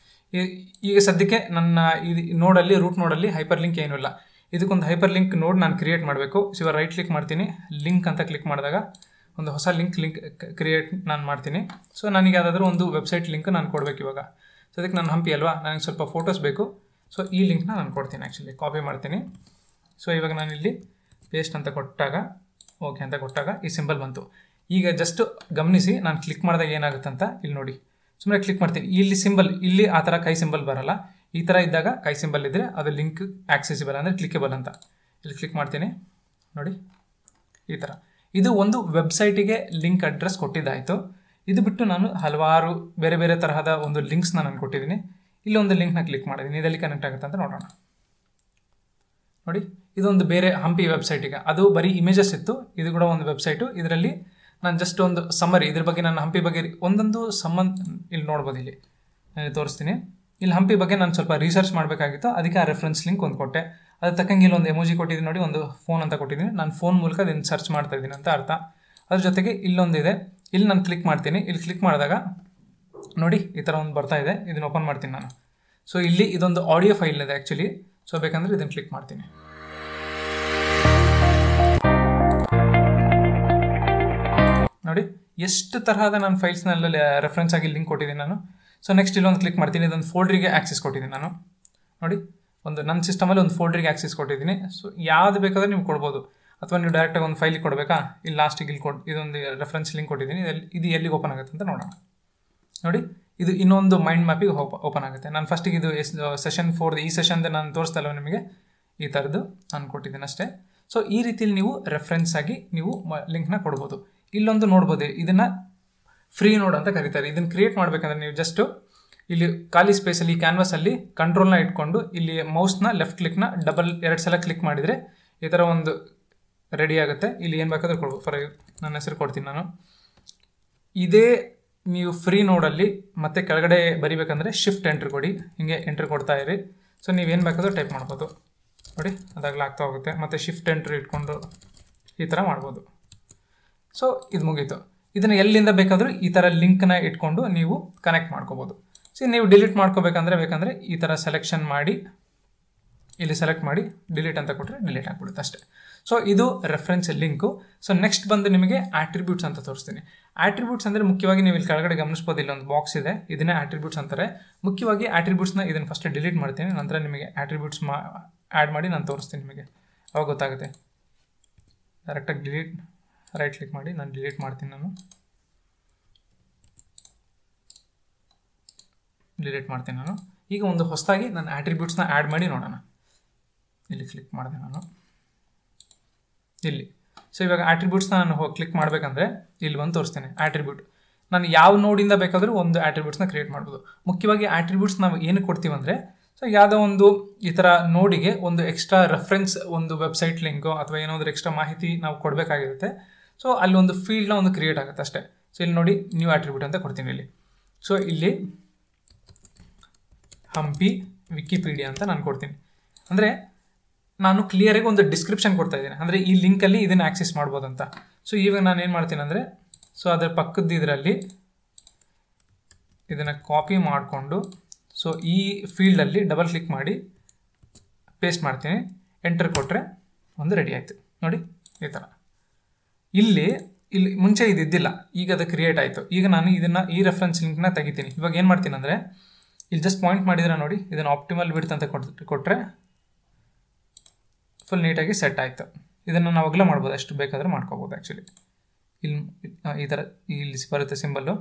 ಈಗ ಸದ್ಯಕ್ಕೆ ನನ್ನ ಇದು ನೋಡಲ್ಲಿ ರೂಟ್ ನೋಡಲ್ಲಿ ಹೈಪರ್ ಲಿಂಕ್ ಏನೂ ಇಲ್ಲ ಇದಕ್ಕೊಂದು ಹೈಪರ್ ಲಿಂಕ್ ನೋಡ್ ನಾನು ಕ್ರಿಯೇಟ್ ಮಾಡಬೇಕು ಸೊ ಇವಾಗ ರೈಟ್ ಕ್ಲಿಕ್ ಮಾಡ್ತೀನಿ ಲಿಂಕ್ ಅಂತ ಕ್ಲಿಕ್ ಮಾಡಿದಾಗ ಒಂದು ಹೊಸ ಲಿಂಕ್ ಲಿಂಕ್ ಕ್ರಿಯೇಟ್ ನಾನು ಮಾಡ್ತೀನಿ ಸೊ ನನಗೆ ಯಾವುದಾದ್ರೂ ಒಂದು ವೆಬ್ಸೈಟ್ ಲಿಂಕ್ ನಾನು ಕೊಡಬೇಕು ಇವಾಗ ಸೊ ಅದಕ್ಕೆ ನಾನು ಹಂಪಿ ಅಲ್ವಾ ನನಗೆ ಸ್ವಲ್ಪ ಫೋಟೋಸ್ ಬೇಕು ಸೊ ಈ ಲಿಂಕ್ನ ನಾನು ಕೊಡ್ತೀನಿ ಆ್ಯಕ್ಚುಲಿ ಕಾಪಿ ಮಾಡ್ತೀನಿ ಸೊ ಇವಾಗ ನಾನು ಇಲ್ಲಿ ಪೇಸ್ಟ್ ಅಂತ ಕೊಟ್ಟಾಗ ಓಕೆ ಅಂತ ಕೊಟ್ಟಾಗ ಈ ಸಿಂಬಲ್ ಬಂತು ಈಗ ಜಸ್ಟ್ ಗಮನಿಸಿ ನಾನು ಕ್ಲಿಕ್ ಮಾಡಿದಾಗ ಏನಾಗುತ್ತೆ ಅಂತ ಇಲ್ಲಿ ನೋಡಿ ಸುಮ್ಮನೆ ಕ್ಲಿಕ್ ಮಾಡ್ತೀನಿ ಇಲ್ಲಿ ಸಿಂಬಲ್ ಇಲ್ಲಿ ಆ ಥರ ಕೈ ಸಿಂಬಲ್ ಬರಲ್ಲ ಈ ಥರ ಇದ್ದಾಗ ಕೈ ಸಿಂಬಲ್ ಇದ್ದರೆ ಅದು ಲಿಂಕ್ ಆಕ್ಸೆಸಿಬಲ್ ಅಂದರೆ ಕ್ಲಿಕೇಬಲ್ ಅಂತ ಇಲ್ಲಿ ಕ್ಲಿಕ್ ಮಾಡ್ತೀನಿ ನೋಡಿ ಈ ಥರ ಇದು ಒಂದು ವೆಬ್ಸೈಟಿಗೆ ಲಿಂಕ್ ಅಡ್ರೆಸ್ ಕೊಟ್ಟಿದ್ದಾಯಿತು ಇದು ಬಿಟ್ಟು ನಾನು ಹಲವಾರು ಬೇರೆ ಬೇರೆ ತರಹದ ಒಂದು ಲಿಂಕ್ಸ್ನ ನಾನು ಕೊಟ್ಟಿದ್ದೀನಿ ಇಲ್ಲೊಂದು ಲಿಂಕ್ನ ಕ್ಲಿಕ್ ಮಾಡಿದ್ದೀನಿ ಇದರಲ್ಲಿ ಕನೆಕ್ಟ್ ಆಗುತ್ತೆ ಅಂತ ನೋಡೋಣ ನೋಡಿ ಇದೊಂದು ಬೇರೆ ಹಂಪಿ ವೆಬ್ಸೈಟಿಗೆ ಅದು ಬರೀ ಇಮೇಜಸ್ ಇತ್ತು ಇದು ಕೂಡ ಒಂದು ವೆಬ್ಸೈಟು ಇದರಲ್ಲಿ ನಾನು ಜಸ್ಟ್ ಒಂದು ಸಮ್ಮರಿ ಇದ್ರ ಬಗ್ಗೆ ನಾನು ಹಂಪಿ ಬಗ್ಗೆ ಒಂದೊಂದು ಸಂಬಂಧ ಇಲ್ಲಿ ನೋಡ್ಬೋದು ಇಲ್ಲಿ ನಾನು ತೋರಿಸ್ತೀನಿ ಇಲ್ಲಿ ಹಂಪಿ ಬಗ್ಗೆ ನಾನು ಸ್ವಲ್ಪ ರಿಸರ್ಚ್ ಮಾಡಬೇಕಾಗಿತ್ತು ಅದಕ್ಕೆ ಆ ರೆಫರೆನ್ಸ್ ಲಿಂಕ್ ಒಂದು ಕೊಟ್ಟೆ ಅದ್ರ ತಕ್ಕಂಗೆ ಇಲ್ಲಿ ಒಂದು ಎಮೋಜಿ ಕೊಟ್ಟಿದ್ದೀನಿ ನೋಡಿ ಒಂದು ಫೋನ್ ಅಂತ ಕೊಟ್ಟಿದ್ದೀನಿ ನಾನು ಫೋನ್ ಮೂಲಕ ಅದನ್ನು ಸರ್ಚ್ ಮಾಡ್ತಾ ಇದ್ದೀನಿ ಅಂತ ಅರ್ಥ ಅದ್ರ ಜೊತೆಗೆ ಇಲ್ಲೊಂದಿದೆ ಇಲ್ಲಿ ನಾನು ಕ್ಲಿಕ್ ಮಾಡ್ತೀನಿ ಇಲ್ಲಿ ಕ್ಲಿಕ್ ಮಾಡಿದಾಗ ನೋಡಿ ಈ ಥರ ಒಂದು ಬರ್ತಾ ಇದೆ ಇದನ್ನು ಓಪನ್ ಮಾಡ್ತೀನಿ ನಾನು ಸೊ ಇಲ್ಲಿ ಇದೊಂದು ಆಡಿಯೋ ಫೈಲ್ ಇದೆ ಆ್ಯಕ್ಚುಲಿ ಸೊ ಬೇಕಂದರೆ ಇದನ್ನು ಕ್ಲಿಕ್ ಮಾಡ್ತೀನಿ ನೋಡಿ ಎಷ್ಟು ತರಹದ ನಾನು ಫೈಲ್ಸ್ನಲ್ಲಿ ರೆಫರೆನ್ಸ್ ಆಗಿ ಲಿಂಕ್ ಕೊಟ್ಟಿದ್ದೀನಿ ನಾನು ಸೊ ನೆಕ್ಸ್ಟ್ ಇಲ್ಲೊಂದು ಕ್ಲಿಕ್ ಮಾಡ್ತೀನಿ ಇದೊಂದು ಫೋಲ್ಡ್ರಿಗೆ ಆಕ್ಸೆಸ್ ಕೊಟ್ಟಿದ್ದೀನಿ ನಾನು ನೋಡಿ ಒಂದು ನನ್ನ ಸಿಸ್ಟಮಲ್ಲಿ ಒಂದು ಫೋಲ್ಡ್ರಿಗೆ ಆಕ್ಸೆಸ್ ಕೊಟ್ಟಿದ್ದೀನಿ ಸೊ ಯಾವುದು ಬೇಕಾದ್ರೆ ನೀವು ಕೊಡ್ಬೋದು ಅಥವಾ ನೀವು ಡೈರೆಕ್ಟಾಗಿ ಒಂದು ಫೈಲಿಗೆ ಕೊಡಬೇಕಾ ಇಲ್ಲಿ ಲಾಸ್ಟಿಗೆ ಇಲ್ಲಿ ಕೊಟ್ಟು ಇದೊಂದು ರೆಫರೆನ್ಸ್ ಲಿಂಕ್ ಕೊಟ್ಟಿದ್ದೀನಿ ಇದೆಲ್ಲಿ ಇದು ಎಲ್ಲಿಗೆ ಓಪನ್ ಆಗುತ್ತೆ ಅಂತ ನೋಡೋಣ ನೋಡಿ ಇದು ಇನ್ನೊಂದು ಮೈಂಡ್ ಮ್ಯಾಪಿಗೆ ಓಪನ್ ಆಗುತ್ತೆ ನಾನು ಫಸ್ಟಿಗೆ ಇದು ಎಸ್ ಸೆಷನ್ ಫೋರ್ದು ಈ ಸೆಷನ್ದು ನಾನು ತೋರಿಸ್ತಾ ಇಲ್ವ ನಿಮಗೆ ಈ ಥರದ್ದು ನಾನು ಕೊಟ್ಟಿದ್ದೀನಿ ಅಷ್ಟೇ ಸೊ ಈ ರೀತಿಯಲ್ಲಿ ನೀವು ರೆಫರೆನ್ಸ್ ಆಗಿ ನೀವು ಲಿಂಕ್ನ ಕೊಡ್ಬೋದು ಇಲ್ಲೊಂದು ನೋಡ್ಬೋದು ಇದನ್ನು ಫ್ರೀ ನೋಡ್ ಅಂತ ಕರೀತಾರೆ ಇದನ್ನು ಕ್ರಿಯೇಟ್ ಮಾಡಬೇಕಂದ್ರೆ ನೀವು ಜಸ್ಟು ಇಲ್ಲಿ ಖಾಲಿ ಸ್ಪೇಸಲ್ಲಿ ಕ್ಯಾನ್ವಾಸಲ್ಲಿ ಕಂಟ್ರೋಲ್ನ ಇಟ್ಕೊಂಡು ಇಲ್ಲಿ ಮೌಸ್ನ ಲೆಫ್ಟ್ ಕ್ಲಿಕ್ನ ಡಬಲ್ ಎರಡು ಸಲ ಕ್ಲಿಕ್ ಮಾಡಿದರೆ ಈ ಥರ ಒಂದು ರೆಡಿ ಆಗುತ್ತೆ ಇಲ್ಲಿ ಏನು ಬೇಕಾದರೂ ಕೊಡ್ಬೋದು ಫಾರ್ ನನ್ನ ಹೆಸರು ಕೊಡ್ತೀನಿ ನಾನು ಇದೇ ನೀವು ಫ್ರೀ ನೋಡಲ್ಲಿ ಮತ್ತೆ ಕೆಳಗಡೆ ಬರಿಬೇಕಂದ್ರೆ ಶಿಫ್ಟ್ ಎಂಟ್ರ್ ಕೊಡಿ ಹಿಂಗೆ ಎಂಟ್ರ್ ಕೊಡ್ತಾ ಇರಿ ಸೊ ನೀವೇನು ಬೇಕಾದರೂ ಟೈಪ್ ಮಾಡ್ಬೋದು ನೋಡಿ ಅದಾಗಲೇ ಆಗ್ತಾ ಹೋಗುತ್ತೆ ಮತ್ತು ಶಿಫ್ಟ್ ಎಂಟ್ರ್ ಇಟ್ಕೊಂಡು ಈ ಥರ ಮಾಡ್ಬೋದು ಸೊ ಇದು ಮುಗೀತು ಇದನ್ನು ಎಲ್ಲಿಂದ ಬೇಕಾದರೂ ಈ ಥರ ಲಿಂಕ್ನ ಇಟ್ಕೊಂಡು ನೀವು ಕನೆಕ್ಟ್ ಮಾಡ್ಕೋಬೋದು ಸೊ ನೀವು ಡಿಲೀಟ್ ಮಾಡ್ಕೋಬೇಕಂದ್ರೆ ಬೇಕಂದರೆ ಈ ಥರ ಸೆಲೆಕ್ಷನ್ ಮಾಡಿ ಇಲ್ಲಿ ಸೆಲೆಕ್ಟ್ ಮಾಡಿ ಡಿಲೀಟ್ ಅಂತ ಕೊಟ್ಟರೆ ಡಿಲೀಟ್ ಆಗಿಬಿಡುತ್ತೆ ಅಷ್ಟೇ ಸೊ ಇದು ರೆಫರೆನ್ಸ್ ಲಿಂಕು ಸೊ ನೆಕ್ಸ್ಟ್ ಬಂದು ನಿಮಗೆ ಆಟ್ರಿಬ್ಯೂಟ್ಸ್ ಅಂತ ತೋರಿಸ್ತೀನಿ ಆಟ್ರಿಬ್ಯೂಟ್ಸ್ ಅಂದರೆ ಮುಖ್ಯವಾಗಿ ನೀವು ಇಲ್ಲಿ ಕೆಳಗಡೆ ಗಮನಿಸ್ಬೋದು ಇಲ್ಲೊಂದು ಬಾಕ್ಸ್ ಇದೆ ಇದನ್ನೇ ಆಟ್ರಿಬ್ಯೂಟ್ಸ್ ಅಂತಾರೆ ಮುಖ್ಯವಾಗಿ ಆಟ್ರಿಬ್ಯೂಟ್ಸ್ನ ಇದನ್ನು ಫಸ್ಟ್ ಡಿಲೀಟ್ ಮಾಡ್ತೀನಿ ನಂತರ ನಿಮಗೆ ಆಟ್ರಿಬ್ಯೂಟ್ಸ್ ಮಾ ಆ್ಯಡ್ ಮಾಡಿ ನಾನು ತೋರಿಸ್ತೀನಿ ನಿಮಗೆ ಅವಾಗ ಗೊತ್ತಾಗುತ್ತೆ ಡೈರೆಕ್ಟಾಗಿ ಡಿಲೀಟ್ ರೈಟ್ ಕ್ಲಿಕ್ ಮಾಡಿ ನಾನು ಡಿಲೀಟ್ ಮಾಡ್ತೀನಿ ನಾನು ಡಿಲೀಟ್ ಮಾಡ್ತೀನಿ ನಾನು ಈಗ ಒಂದು ಹೊಸದಾಗಿ ನಾನು ಆಟ್ರಿಬ್ಯೂಟ್ಸ್ನ ಆ್ಯಡ್ ಮಾಡಿ ನೋಡೋಣ ಇಲ್ಲಿ ಕ್ಲಿಕ್ ಮಾಡಿದೆ ನಾನು ಇಲ್ಲಿ ಸೊ ಇವಾಗ ಆಟ್ರಿಬ್ಯೂಟ್ಸ್ನ ನಾನು ಹೋಗಿ ಕ್ಲಿಕ್ ಮಾಡಬೇಕಂದ್ರೆ ಇಲ್ಲಿ ಬಂದು ತೋರಿಸ್ತೇನೆ ಆಟ್ರಿಬ್ಯೂಟ್ ನಾನು ಯಾವ ನೋಡಿಂದ ಬೇಕಾದರೂ ಒಂದು ಆಟ್ರಿಬ್ಯೂಟ್ಸ್ನ ಕ್ರಿಯೇಟ್ ಮಾಡ್ಬೋದು ಮುಖ್ಯವಾಗಿ ಆಟ್ರಿಬ್ಯೂಟ್ಸ್ ನಾವು ಏನು ಕೊಡ್ತೀವಿ ಅಂದರೆ ಸೊ ಯಾವುದೋ ಒಂದು ಈ ಥರ ನೋಡಿಗೆ ಒಂದು ಎಕ್ಸ್ಟ್ರಾ ರೆಫರೆನ್ಸ್ ಒಂದು ವೆಬ್ಸೈಟ್ ಲಿಂಕು ಅಥವಾ ಏನಾದರೂ ಎಕ್ಸ್ಟ್ರಾ ಮಾಹಿತಿ ನಾವು ಕೊಡಬೇಕಾಗಿರುತ್ತೆ ಸೊ ಅಲ್ಲಿ ಒಂದು ಫೀಲ್ಡ್ನ ಒಂದು ಕ್ರಿಯೇಟ್ ಆಗುತ್ತೆ ಅಷ್ಟೇ ಸೊ ಇಲ್ಲಿ ನೋಡಿ ನ್ಯೂ ಆಟ್ರಿಬ್ಯೂಟ್ ಅಂತ ಕೊಡ್ತೀನಿ ಇಲ್ಲಿ ಸೊ ಇಲ್ಲಿ ಹಂಪಿ ವಿಕಿಪೀಡಿಯಾ ಅಂತ ನಾನು ಕೊಡ್ತೀನಿ ಅಂದರೆ ನಾನು ಕ್ಲಿಯರಾಗಿ ಒಂದು ಡಿಸ್ಕ್ರಿಪ್ಷನ್ ಕೊಡ್ತಾ ಇದ್ದೀನಿ ಅಂದರೆ ಈ ಲಿಂಕಲ್ಲಿ ಇದನ್ನು ಆಕ್ಸೆಸ್ ಮಾಡ್ಬೋದು ಅಂತ ಸೊ ಇವಾಗ ನಾನು ಏನು ಮಾಡ್ತೀನಿ ಅಂದರೆ ಸೊ ಅದರ ಪಕ್ಕದ ಇದರಲ್ಲಿ ಇದನ್ನು ಕಾಪಿ ಮಾಡಿಕೊಂಡು ಸೊ ಈ ಫೀಲ್ಡಲ್ಲಿ ಡಬಲ್ ಕ್ಲಿಕ್ ಮಾಡಿ ಪೇಸ್ಟ್ ಮಾಡ್ತೀನಿ ಎಂಟರ್ ಕೊಟ್ಟರೆ ಒಂದು ರೆಡಿ ಆಯಿತು ನೋಡಿ ಈ ಥರ ಇಲ್ಲಿ ಇಲ್ಲಿ ಮುಂಚೆ ಇದು ಇದ್ದಿಲ್ಲ ಈಗ ಅದು ಕ್ರಿಯೇಟ್ ಆಯಿತು ಈಗ ನಾನು ಇದನ್ನು ಈ ರೆಫರೆನ್ಸ್ ಲಿಂಕ್ನ ತೆಗಿತೀನಿ ಇವಾಗ ಏನು ಮಾಡ್ತೀನಿ ಅಂದರೆ ಇಲ್ಲಿ ಜಸ್ಟ್ ಪಾಯಿಂಟ್ ಮಾಡಿದ್ರೆ ನೋಡಿ ಇದನ್ನು ಆಪ್ಟಿಮಲ್ ಬಿಡ್ತ್ ಅಂತ ಕೊಟ್ಟು ಕೊಟ್ಟರೆ ಫುಲ್ ನೀಟಾಗಿ ಸೆಟ್ ಆಯಿತು ಇದನ್ನು ನಾವು ಅಗಲ ಮಾಡ್ಬೋದು ಎಷ್ಟು ಬೇಕಾದರೂ ಮಾಡ್ಕೋಬೋದು ಆ್ಯಕ್ಚುಲಿ ಇಲ್ಲಿ ಈ ಥರ ಇಲ್ಲಿ ಬರುತ್ತೆ ಸಿಂಬಲ್ಲು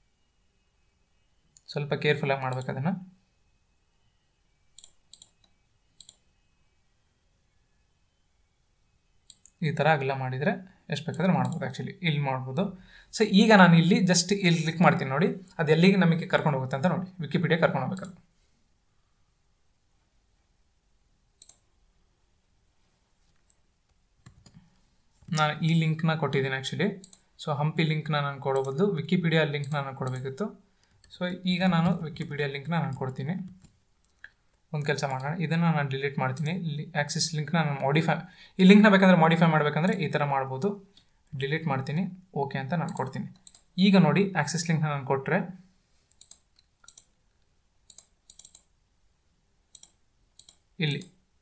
ಸ್ವಲ್ಪ ಕೇರ್ಫುಲ್ಲಾಗಿ ಮಾಡ್ಬೇಕು ಅದನ್ನು ಈ ಥರ ಅಗಲ ಮಾಡಿದರೆ ಎಷ್ಟು ಬೇಕಾದ್ರೆ ಮಾಡ್ಬೋದು ಆ್ಯಕ್ಚುಲಿ ಇಲ್ಲಿ ಮಾಡ್ಬೋದು ಸೊ ಈಗ ನಾನು ಇಲ್ಲಿ ಜಸ್ಟ್ ಇಲ್ಲಿ ಕ್ಲಿಕ್ ಮಾಡ್ತೀನಿ ನೋಡಿ ಅದು ಎಲ್ಲಿಗೆ ನಮಗೆ ಕರ್ಕೊಂಡು ಹೋಗುತ್ತೆ ಅಂತ ನೋಡಿ ವಿಕಿಪೀಡಿಯಾ ಕರ್ಕೊಂಡು ಹೋಗ್ಬೇಕದು ನಾನು ಈ ಲಿಂಕ್ನ ಕೊಟ್ಟಿದ್ದೀನಿ ಆ್ಯಕ್ಚುಲಿ ಸೊ ಹಂಪಿ ಲಿಂಕ್ನ ನಾನು ಕೊಡೋ ಬದಲು ವಿಕಿಪೀಡಿಯಾ ಲಿಂಕ್ನ ನಾನು ಕೊಡಬೇಕಿತ್ತು ಸೊ ಈಗ ನಾನು ವಿಕಿಪೀಡಿಯಾ ಲಿಂಕ್ನ ನಾನು ಕೊಡ್ತೀನಿ ಒಂದು ಕೆಲಸ ಮಾಡೋಣ ಇದನ್ನು ನಾನು ಡಿಲೀಟ್ ಮಾಡ್ತೀನಿ ಆ್ಯಕ್ಸಿಸ್ ಲಿಂಕ್ನ ನಾನು ಮಾಡಿಫೈ ಈ ಲಿಂಕ್ನ ಬೇಕಂದರೆ ಮಾಡಿಫೈ ಮಾಡಬೇಕಂದ್ರೆ ಈ ಥರ ಮಾಡ್ಬೋದು ಡಿಲೀಟ್ ಮಾಡ್ತೀನಿ ಓಕೆ ಅಂತ ನಾನು ಕೊಡ್ತೀನಿ ಈಗ ನೋಡಿ ಆ್ಯಕ್ಸಿಸ್ ಲಿಂಕ್ನ ನಾನು ಕೊಟ್ಟರೆ ಇಲ್ಲಿ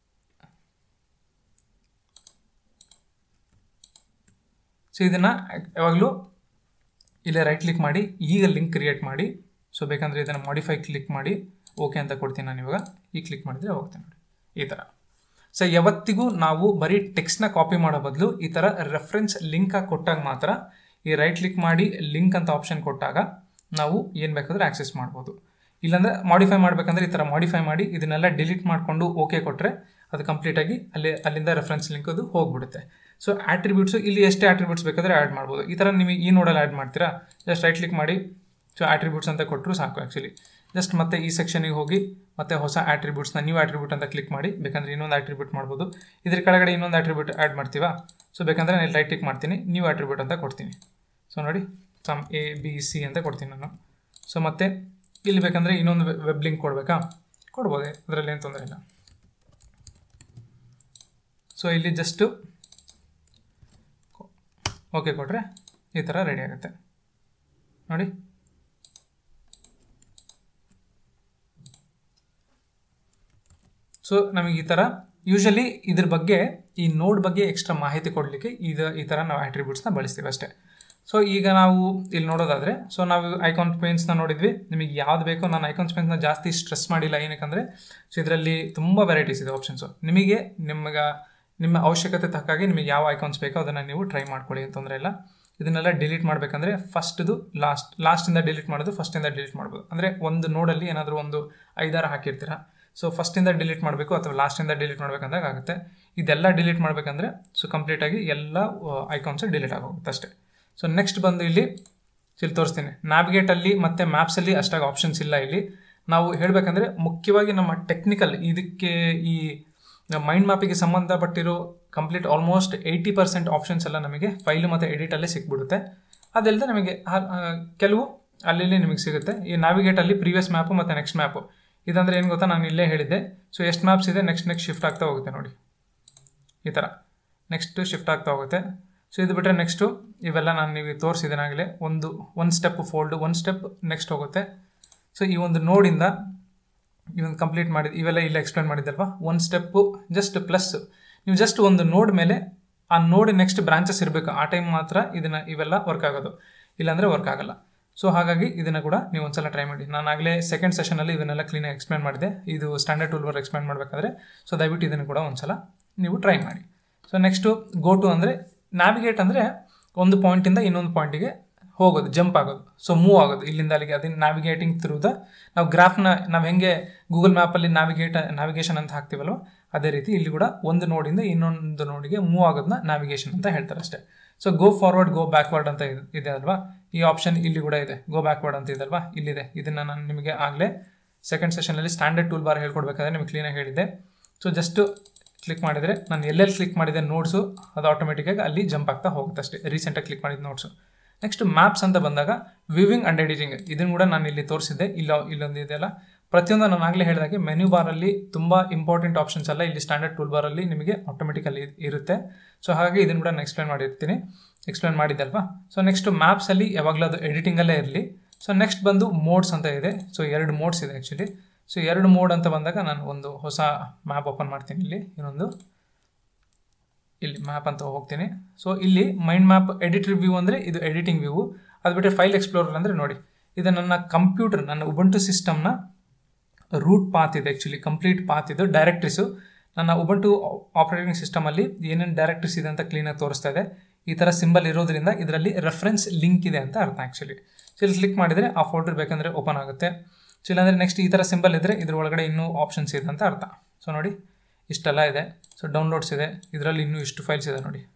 ಸೊ ಇದನ್ನು ಯಾವಾಗಲೂ ಇಲ್ಲೇ ರೈಟ್ ಕ್ಲಿಕ್ ಮಾಡಿ ಈಗ ಲಿಂಕ್ ಕ್ರಿಯೇಟ್ ಮಾಡಿ ಸೊ ಬೇಕಂದರೆ ಇದನ್ನು ಮಾಡಿಫೈ ಕ್ಲಿಕ್ ಮಾಡಿ ಓಕೆ ಅಂತ ಕೊಡ್ತೀನಿ ನಾನು ಇವಾಗ ಈ ಕ್ಲಿಕ್ ಮಾಡಿದರೆ ಹೋಗ್ತೀನಿ ನೋಡಿ ಈ ಥರ ಸೊ ಯಾವತ್ತಿಗೂ ನಾವು ಬರೀ ಟೆಕ್ಸ್ಟ್ನ ಕಾಪಿ ಮಾಡೋ ಬದಲು ಈ ಥರ ರೆಫರೆನ್ಸ್ ಲಿಂಕಾಗಿ ಕೊಟ್ಟಾಗ ಮಾತ್ರ ಈ ರೈಟ್ ಕ್ಲಿಕ್ ಮಾಡಿ ಲಿಂಕ್ ಅಂತ ಆಪ್ಷನ್ ಕೊಟ್ಟಾಗ ನಾವು ಏನು ಬೇಕಾದರೂ ಆಕ್ಸೆಸ್ ಮಾಡ್ಬೋದು ಇಲ್ಲಾಂದರೆ ಮಾಡಿಫೈ ಮಾಡಬೇಕಂದ್ರೆ ಈ ಥರ ಮಾಡಿಫೈ ಮಾಡಿ ಇದನ್ನೆಲ್ಲ ಡಿಲೀಟ್ ಮಾಡಿಕೊಂಡು ಓಕೆ ಕೊಟ್ಟರೆ ಅದು ಕಂಪ್ಲೀಟಾಗಿ ಅಲ್ಲಿ ಅಲ್ಲಿಂದ ರೆಫರೆನ್ಸ್ ಲಿಂಕ್ ಅದು ಹೋಗ್ಬಿಡುತ್ತೆ ಸೊ ಆಟ್ರಿಬ್ಯೂಟ್ಸು ಇಲ್ಲಿ ಎಷ್ಟೇ ಆಟ್ರಿಬ್ಯೂಟ್ಸ್ ಬೇಕಾದರೆ ಆ್ಯಡ್ ಮಾಡ್ಬೋದು ಈ ಥರ ನೀವು ಈ ನೋಡಲ್ಲಿ ಆ್ಯಡ್ ಮಾಡ್ತೀರಾ ಜಸ್ಟ್ ರೈಟ್ ಕ್ಲಿಕ್ ಮಾಡಿ ಸೊ ಆಟ್ರಿಬ್ಯೂಟ್ಸ್ ಅಂತ ಕೊಟ್ಟರು ಸಾಕು ಆ್ಯಕ್ಚುಲಿ ಜಸ್ಟ್ ಮತ್ತೆ ಈ ಸೆಕ್ಷನಿಗೆ ಹೋಗಿ ಮತ್ತೆ ಹೊಸ ಆಟ್ರಿಬ್ಯೂಟ್ಸ್ನ ನ್ಯೂ ಆಟ್ರಿಬ್ಯೂಟ್ ಅಂತ ಕ್ಲಿಕ್ ಮಾಡಿ ಬೇಕಂದ್ರೆ ಇನ್ನೊಂದು ಆಟ್ರಿಬ್ಯೂಟ್ ಮಾಡ್ಬೋದು ಇದ್ರ ಕೆಳಗಡೆ ಇನ್ನೊಂದು ಆಟ್ರಿಬ್ಯೂಟ್ ಆ್ಯಡ್ ಮಾಡ್ತೀವಾ ಸೊ ಬೇಕಂದ್ರೆ ನಾನು ರೈಟ್ ಕ್ಲಿಕ್ ಮಾಡ್ತೀನಿ ನ್ಯೂ ಆಟ್ರಿಬ್ಯೂಟ್ ಅಂತ ಕೊಡ್ತೀನಿ ಸೊ ನೋಡಿ ಸಮ್ ಎ ಬಿ ಸಿ ಅಂತ ಕೊಡ್ತೀನಿ ನಾನು ಸೊ ಮತ್ತೆ ಇಲ್ಲಿ ಬೇಕಂದರೆ ಇನ್ನೊಂದು ವೆಬ್ ಲಿಂಕ್ ಕೊಡಬೇಕಾ ಕೊಡ್ಬೋದು ಅದರಲ್ಲಿ ಏನು ತೊಂದರೆ ಇಲ್ಲ ಸೊ ಇಲ್ಲಿ ಜಸ್ಟು ಓಕೆ ಕೊಟ್ಟರೆ ಈ ಥರ ರೆಡಿ ಆಗುತ್ತೆ ನೋಡಿ ಸೊ ನಮಗೆ ಈ ಥರ ಯೂಶಲಿ ಇದ್ರ ಬಗ್ಗೆ ಈ ನೋಡ್ ಬಗ್ಗೆ ಎಕ್ಸ್ಟ್ರಾ ಮಾಹಿತಿ ಕೊಡಲಿಕ್ಕೆ ಇದು ಈ ಥರ ನಾವು ಆಟ್ರಿಬ್ಯೂಟ್ಸ್ನ ಬಳಸ್ತೀವಿ ಅಷ್ಟೇ ಸೊ ಈಗ ನಾವು ಇಲ್ಲಿ ನೋಡೋದಾದರೆ ಸೊ ನಾವು ಐಕಾನ್ ಪೇನ್ಸ್ನ ನೋಡಿದ್ವಿ ನಿಮಗೆ ಯಾವ್ದು ಬೇಕೋ ನಾನು ಐಕಾನ್ ಪೇನ್ಸ್ನ ಜಾಸ್ತಿ ಸ್ಟ್ರೆಸ್ ಮಾಡಿಲ್ಲ ಏನಕ್ಕಂದರೆ ಸೊ ಇದರಲ್ಲಿ ತುಂಬ ವೆರೈಟೀಸ್ ಇದೆ ಆಪ್ಷನ್ಸು ನಿಮಗೆ ನಿಮಗೆ ನಿಮ್ಮ ಅವಶ್ಯಕತೆ ತಕ್ಕಾಗಿ ನಿಮಗೆ ಯಾವ ಐಕಾನ್ಸ್ ಬೇಕೋ ಅದನ್ನು ನೀವು ಟ್ರೈ ಮಾಡ್ಕೊಳ್ಳಿ ತೊಂದರೆ ಇಲ್ಲ ಇದನ್ನೆಲ್ಲ ಡಿಲೀಟ್ ಮಾಡಬೇಕಂದ್ರೆ ಫಸ್ಟ್ದು ಲಾಸ್ಟ್ ಲಾಸ್ಟಿಂದ ಡಿಲೀಟ್ ಮಾಡೋದು ಫಸ್ಟಿಂದ ಡಿಲೀಟ್ ಮಾಡ್ಬೋದು ಅಂದರೆ ಒಂದು ನೋಡಲ್ಲಿ ಏನಾದರೂ ಒಂದು ಐದಾರು ಹಾಕಿರ್ತೀರ ಸೊ ಫಸ್ಟಿಂದ ಡಿಲೀಟ್ ಮಾಡಬೇಕು ಅಥವಾ ಲಾಸ್ಟಿಂದ ಡಿಲೀಟ್ ಮಾಡಬೇಕಂದಾಗ ಆಗುತ್ತೆ ಇದೆಲ್ಲ ಡಿಲೀಟ್ ಮಾಡಬೇಕಂದ್ರೆ ಸೊ ಕಂಪ್ಲೀಟಾಗಿ ಎಲ್ಲ ಐಕಾನ್ಸ್ ಡಿಲೀಟ್ ಆಗೋಗುತ್ತೆ ಅಷ್ಟೇ ಸೊ ನೆಕ್ಸ್ಟ್ ಬಂದು ಇಲ್ಲಿ ಇಲ್ಲಿ ತೋರಿಸ್ತೀನಿ ನ್ಯಾವಿಗೇಟಲ್ಲಿ ಮತ್ತು ಮ್ಯಾಪ್ಸಲ್ಲಿ ಅಷ್ಟಾಗಿ ಆಪ್ಷನ್ಸ್ ಇಲ್ಲ ಇಲ್ಲಿ ನಾವು ಹೇಳಬೇಕಂದ್ರೆ ಮುಖ್ಯವಾಗಿ ನಮ್ಮ ಟೆಕ್ನಿಕಲ್ ಇದಕ್ಕೆ ಈ ಮೈಂಡ್ ಮ್ಯಾಪಿಗೆ ಸಂಬಂಧಪಟ್ಟಿರೋ complete almost eighty percent options ಎಲ್ಲ ನಮಗೆ ಫೈಲು ಮತ್ತು ಎಡಿಟಲ್ಲೇ ಸಿಕ್ಬಿಡುತ್ತೆ ಅದಲ್ಲದೆ ನಮಗೆ ಹ- ಆ, ಕೆಲವು ಅಲ್ಲಿ ನಿಮಗೆ ಸಿಗುತ್ತೆ ಈ ನ್ಯಾವಿಗೇಟಲ್ಲಿ ಪ್ರೀವಿಯಸ್ ಮ್ಯಾಪು ಮತ್ತು ನೆಕ್ಸ್ಟ್ ಮ್ಯಾಪು ಇದಂದ್ರೆ ಏನು ಗೊತ್ತಾ ನಾನು ಇಲ್ಲೇ ಹೇಳಿದ್ದೆ ಸೊ ಎಷ್ಟು ಮ್ಯಾಪ್ಸ್ ಇದೆ ನೆಕ್ಸ್ಟ್ ನೆಕ್ಸ್ಟ್ ಶಿಫ್ಟ್ ಆಗ್ತಾ ಹೋಗುತ್ತೆ ನೋಡಿ ಈ ಥರ ನೆಕ್ಸ್ಟ್ ಶಿಫ್ಟ್ ಆಗ್ತಾ ಹೋಗುತ್ತೆ ಸೊ ಇದು ಬಿಟ್ಟರೆ ನೆಕ್ಸ್ಟು ಇವೆಲ್ಲ ನಾನು ನೀವು ತೋರಿಸಿದ್ದೇನಾಗಲೇ ಒಂದು ಒಂದು ಸ್ಟೆಪ್ ಫೋಲ್ಡ್ ಒಂದು ಸ್ಟೆಪ್ ನೆಕ್ಸ್ಟ್ ಹೋಗುತ್ತೆ ಸೊ ಈ ಒಂದು ನೋಡಿಂದ ಈ ಒಂದು ಕಂಪ್ಲೀಟ್ ಮಾಡಿದ ಇವೆಲ್ಲ ಇಲ್ಲ ಎಕ್ಸ್ಪ್ಲೇನ್ ಮಾಡಿದ್ದಲ್ವಾ ಒಂದು ಸ್ಟೆಪ್ಪು ಜಸ್ಟ್ ಪ್ಲಸ್ ನೀವು ಜಸ್ಟ್ ಒಂದು ನೋಡ್ ಮೇಲೆ ಆ ನೋಡ್ ನೆಕ್ಸ್ಟ್ ಬ್ರಾಂಚಸ್ ಇರಬೇಕು ಆ ಟೈಮ್ ಮಾತ್ರ ಇದನ್ನು ಇವೆಲ್ಲ ವರ್ಕ್ ಆಗೋದು ಇಲ್ಲಾಂದರೆ ವರ್ಕ್ ಆಗಲ್ಲ ಸೊ ಹಾಗಾಗಿ ಇದನ್ನು ಕೂಡ ನೀವು ಒಂದ್ಸಲ ಟ್ರೈ ಮಾಡಿ ನಾನು ಆಗಲೇ ಸೆಕೆಂಡ್ ಸೆಷನಲ್ಲಿ ಇದನ್ನೆಲ್ಲ ಕ್ಲೀನಾಗಿ ಎಕ್ಸ್ಪ್ಲೇನ್ ಮಾಡಿದೆ ಇದು ಸ್ಟ್ಯಾಂಡರ್ಡ್ ಟೂಲ್ ವರ್ಕ್ ಎಕ್ಸ್ಪ್ಲೇನ್ ಮಾಡಬೇಕಾದ್ರೆ ಸೊ ದಯವಿಟ್ಟು ಇದನ್ನು ಕೂಡ ಒಂದ್ಸಲ ನೀವು ಟ್ರೈ ಮಾಡಿ ಸೊ ನೆಕ್ಸ್ಟು ಗೋ ಟು ಅಂದರೆ ನ್ಯಾವಿಗೇಟ್ ಅಂದರೆ ಒಂದು ಪಾಯಿಂಟಿಂದ ಇನ್ನೊಂದು ಪಾಯಿಂಟಿಗೆ ಹೋಗೋದು ಜಂಪ್ ಆಗೋದು ಸೊ ಮೂವ್ ಆಗೋದು ಇಲ್ಲಿಂದ ಅಲ್ಲಿಗೆ ಅದನ್ನ ನ್ಯಾವಿಗೇಟಿಂಗ್ ಥ್ರೂ ದ ನಾವು ಗ್ರಾಫ್ನ ನಾವು ಹೆಂಗೆ ಗೂಗಲ್ ಮ್ಯಾಪಲ್ಲಿ ನ್ಯಾವಿಗೇಟ್ ನ್ಯಾವಿಗೇಷನ್ ಅಂತ ಹಾಕ್ತೀವಲ್ವ ಅದೇ ರೀತಿ ಇಲ್ಲಿ ಕೂಡ ಒಂದು ನೋಡಿಂದ ಇನ್ನೊಂದು ನೋಡಿಗೆ ಮೂವ್ ಆಗೋದನ್ನ ನ್ಯಾವಿಗೇಷನ್ ಅಂತ ಹೇಳ್ತಾರೆ ಅಷ್ಟೇ so go forward go backward ಅಂತ ಇದೆ- ಇದೆ ಅಲ್ವಾ ಈ ಆಪ್ಷನ್ ಇಲ್ಲಿ ಕೂಡ ಇದೆ ಗೋ ಬ್ಯಾಕ್ವರ್ಡ್ ಅಂತ ಇದೆ ಅಲ್ವಾ ಇಲ್ಲಿದೆ ಇದನ್ನು ನಾನು ನಿಮಗೆ ಆಗಲೇ ಸೆಕೆಂಡ್ ಸೆಷನಲ್ಲಿ ಸ್ಟ್ಯಾಂಡರ್ಡ್ ಟೂಲ್ ಬಾರ್ ಹೇಳ್ಕೊಡ್ಬೇಕಾದ್ರೆ ನಿಮಗೆ ಕ್ಲೀನಾಗಿ ಹೇಳಿದ್ದೆ ಸೊ ಜಸ್ಟ್ ಕ್ಲಿಕ್ ಮಾಡಿದರೆ ನಾನು ಎಲ್ಲೆಲ್ಲಿ ಕ್ಲಿಕ್ ಮಾಡಿದೆ ನೋಟ್ಸು ಅದು ಆಟೋಮೆಟಿಕ್ಕಾಗಿ ಅಲ್ಲಿ ಜಂಪ್ ಆಗ್ತಾ ಹೋಗುತ್ತೆ ಅಷ್ಟೇ ರೀಸೆಂಟಾಗಿ ಕ್ಲಿಕ್ ಮಾಡಿದ ನೋಟ್ಸು ನೆಕ್ಸ್ಟ್ ಮ್ಯಾಪ್ಸ್ ಅಂತ ಬಂದಾಗ ವಿವಿಂಗ್ ಅಂಡ್ ಎಡಿಟಿಂಗ್ ಇದನ್ನು ಕೂಡ ನಾನು ಇಲ್ಲಿ ತೋರಿಸಿದ್ದೆ ಇಲ್ಲ ಇಲ್ಲೊಂದು ಇದೆಯಲ್ಲ ಪ್ರತಿಯೊಂದು ನಾನು ಆಗಲೇ ಹೇಳಿದಾಗೆ ಮೆನ್ಯೂ ಬಾರಲ್ಲಿ ತುಂಬ ಇಂಪಾರ್ಟೆಂಟ್ ಆಪ್ಷನ್ಸ್ ಎಲ್ಲ ಇಲ್ಲಿ ಸ್ಟ್ಯಾಂಡರ್ಡ್ ಟೂಲ್ ಬಾರಲ್ಲಿ ನಿಮಗೆ ಆಟೋಮೆಟಿಕಲ್ಲಿ ಇರುತ್ತೆ ಸೊ ಹಾಗಾಗಿ ಇದನ್ನು ಕೂಡ ನಾನು ಎಕ್ಸ್ಪ್ಲೇನ್ ಮಾಡಿರ್ತೀನಿ ಎಕ್ಸ್ಪ್ಲೇನ್ ಮಾಡಿದ್ದಲ್ವಾ ಸೊ ನೆಕ್ಸ್ಟ್ ಮ್ಯಾಪ್ಸಲ್ಲಿ ಯಾವಾಗಲೂ ಅದು ಎಡಿಟಿಂಗಲ್ಲೇ ಇರಲಿ ಸೊ ನೆಕ್ಸ್ಟ್ ಬಂದು ಮೋಡ್ಸ್ ಅಂತ ಇದೆ ಸೊ ಎರಡು ಮೋಡ್ಸ್ ಇದೆ ಆ್ಯಕ್ಚುಲಿ ಸೊ ಎರಡು ಮೋಡ್ ಅಂತ ಬಂದಾಗ ನಾನು ಒಂದು ಹೊಸ ಮ್ಯಾಪ್ ಓಪನ್ ಮಾಡ್ತೀನಿ ಇಲ್ಲಿ ಇನ್ನೊಂದು ಇಲ್ಲಿ ಮ್ಯಾಪ್ ಅಂತ ಹೋಗ್ತೀನಿ ಸೊ ಇಲ್ಲಿ ಮೈಂಡ್ ಮ್ಯಾಪ್ ಎಡಿಟರ್ ವ್ಯೂ ಅಂದರೆ ಇದು ಎಡಿಟಿಂಗ್ ವ್ಯೂ ಅದು ಬಿಟ್ಟರೆ ಫೈಲ್ ಎಕ್ಸ್ಪ್ಲೋರರ್ ಅಂದರೆ ನೋಡಿ ಇದು ನನ್ನ ಕಂಪ್ಯೂಟರ್ ನನ್ನ ಉಬಂಟು ಸಿಸ್ಟಮ್ನ ರೂಟ್ ಪಾತ್ ಇದೆ ಆ್ಯಕ್ಚುಲಿ ಕಂಪ್ಲೀಟ್ ಪಾತ್ ಇದು ಡೈರೆಕ್ಟ್ರಿಸು ನನ್ನ ಉಬಂಟು ಆಪರೇಟಿಂಗ್ ಸಿಸ್ಟಮಲ್ಲಿ ಏನೇನು ಡೈರೆಕ್ಟ್ರಿಸ್ ಇದೆ ಅಂತ ಕ್ಲೀನಾಗಿ ತೋರಿಸ್ತಾ ಇದೆ ಈ ಥರ ಸಿಂಬಲ್ ಇರೋದ್ರಿಂದ ಇದರಲ್ಲಿ ರೆಫರೆನ್ಸ್ ಲಿಂಕ್ ಇದೆ ಅಂತ ಅರ್ಥ ಆ್ಯಕ್ಚುಲಿ ಸೊ ಇಲ್ಲಿ ಕ್ಲಿಕ್ ಮಾಡಿದರೆ ಆ ಫೋಲ್ಡರ್ ಬೇಕಂದರೆ ಓಪನ್ ಆಗುತ್ತೆ ಸೊ ಇಲ್ಲಾಂದರೆ ನೆಕ್ಸ್ಟ್ ಈ ಥರ ಸಿಂಬಲ್ ಇದ್ದರೆ ಇದ್ರ ಒಳಗಡೆ ಇನ್ನೂ ಆಪ್ಷನ್ಸ್ ಇದೆ ಅಂತ ಅರ್ಥ ಸೊ ನೋಡಿ ಇಷ್ಟೆಲ್ಲ ಇದೆ ಸೊ ಡೌನ್ಲೋಡ್ಸ್ ಇದೆ ಇದರಲ್ಲಿ ಇನ್ನೂ ಇಷ್ಟು ಫೈಲ್ಸ್ ಇದೆ ನೋಡಿ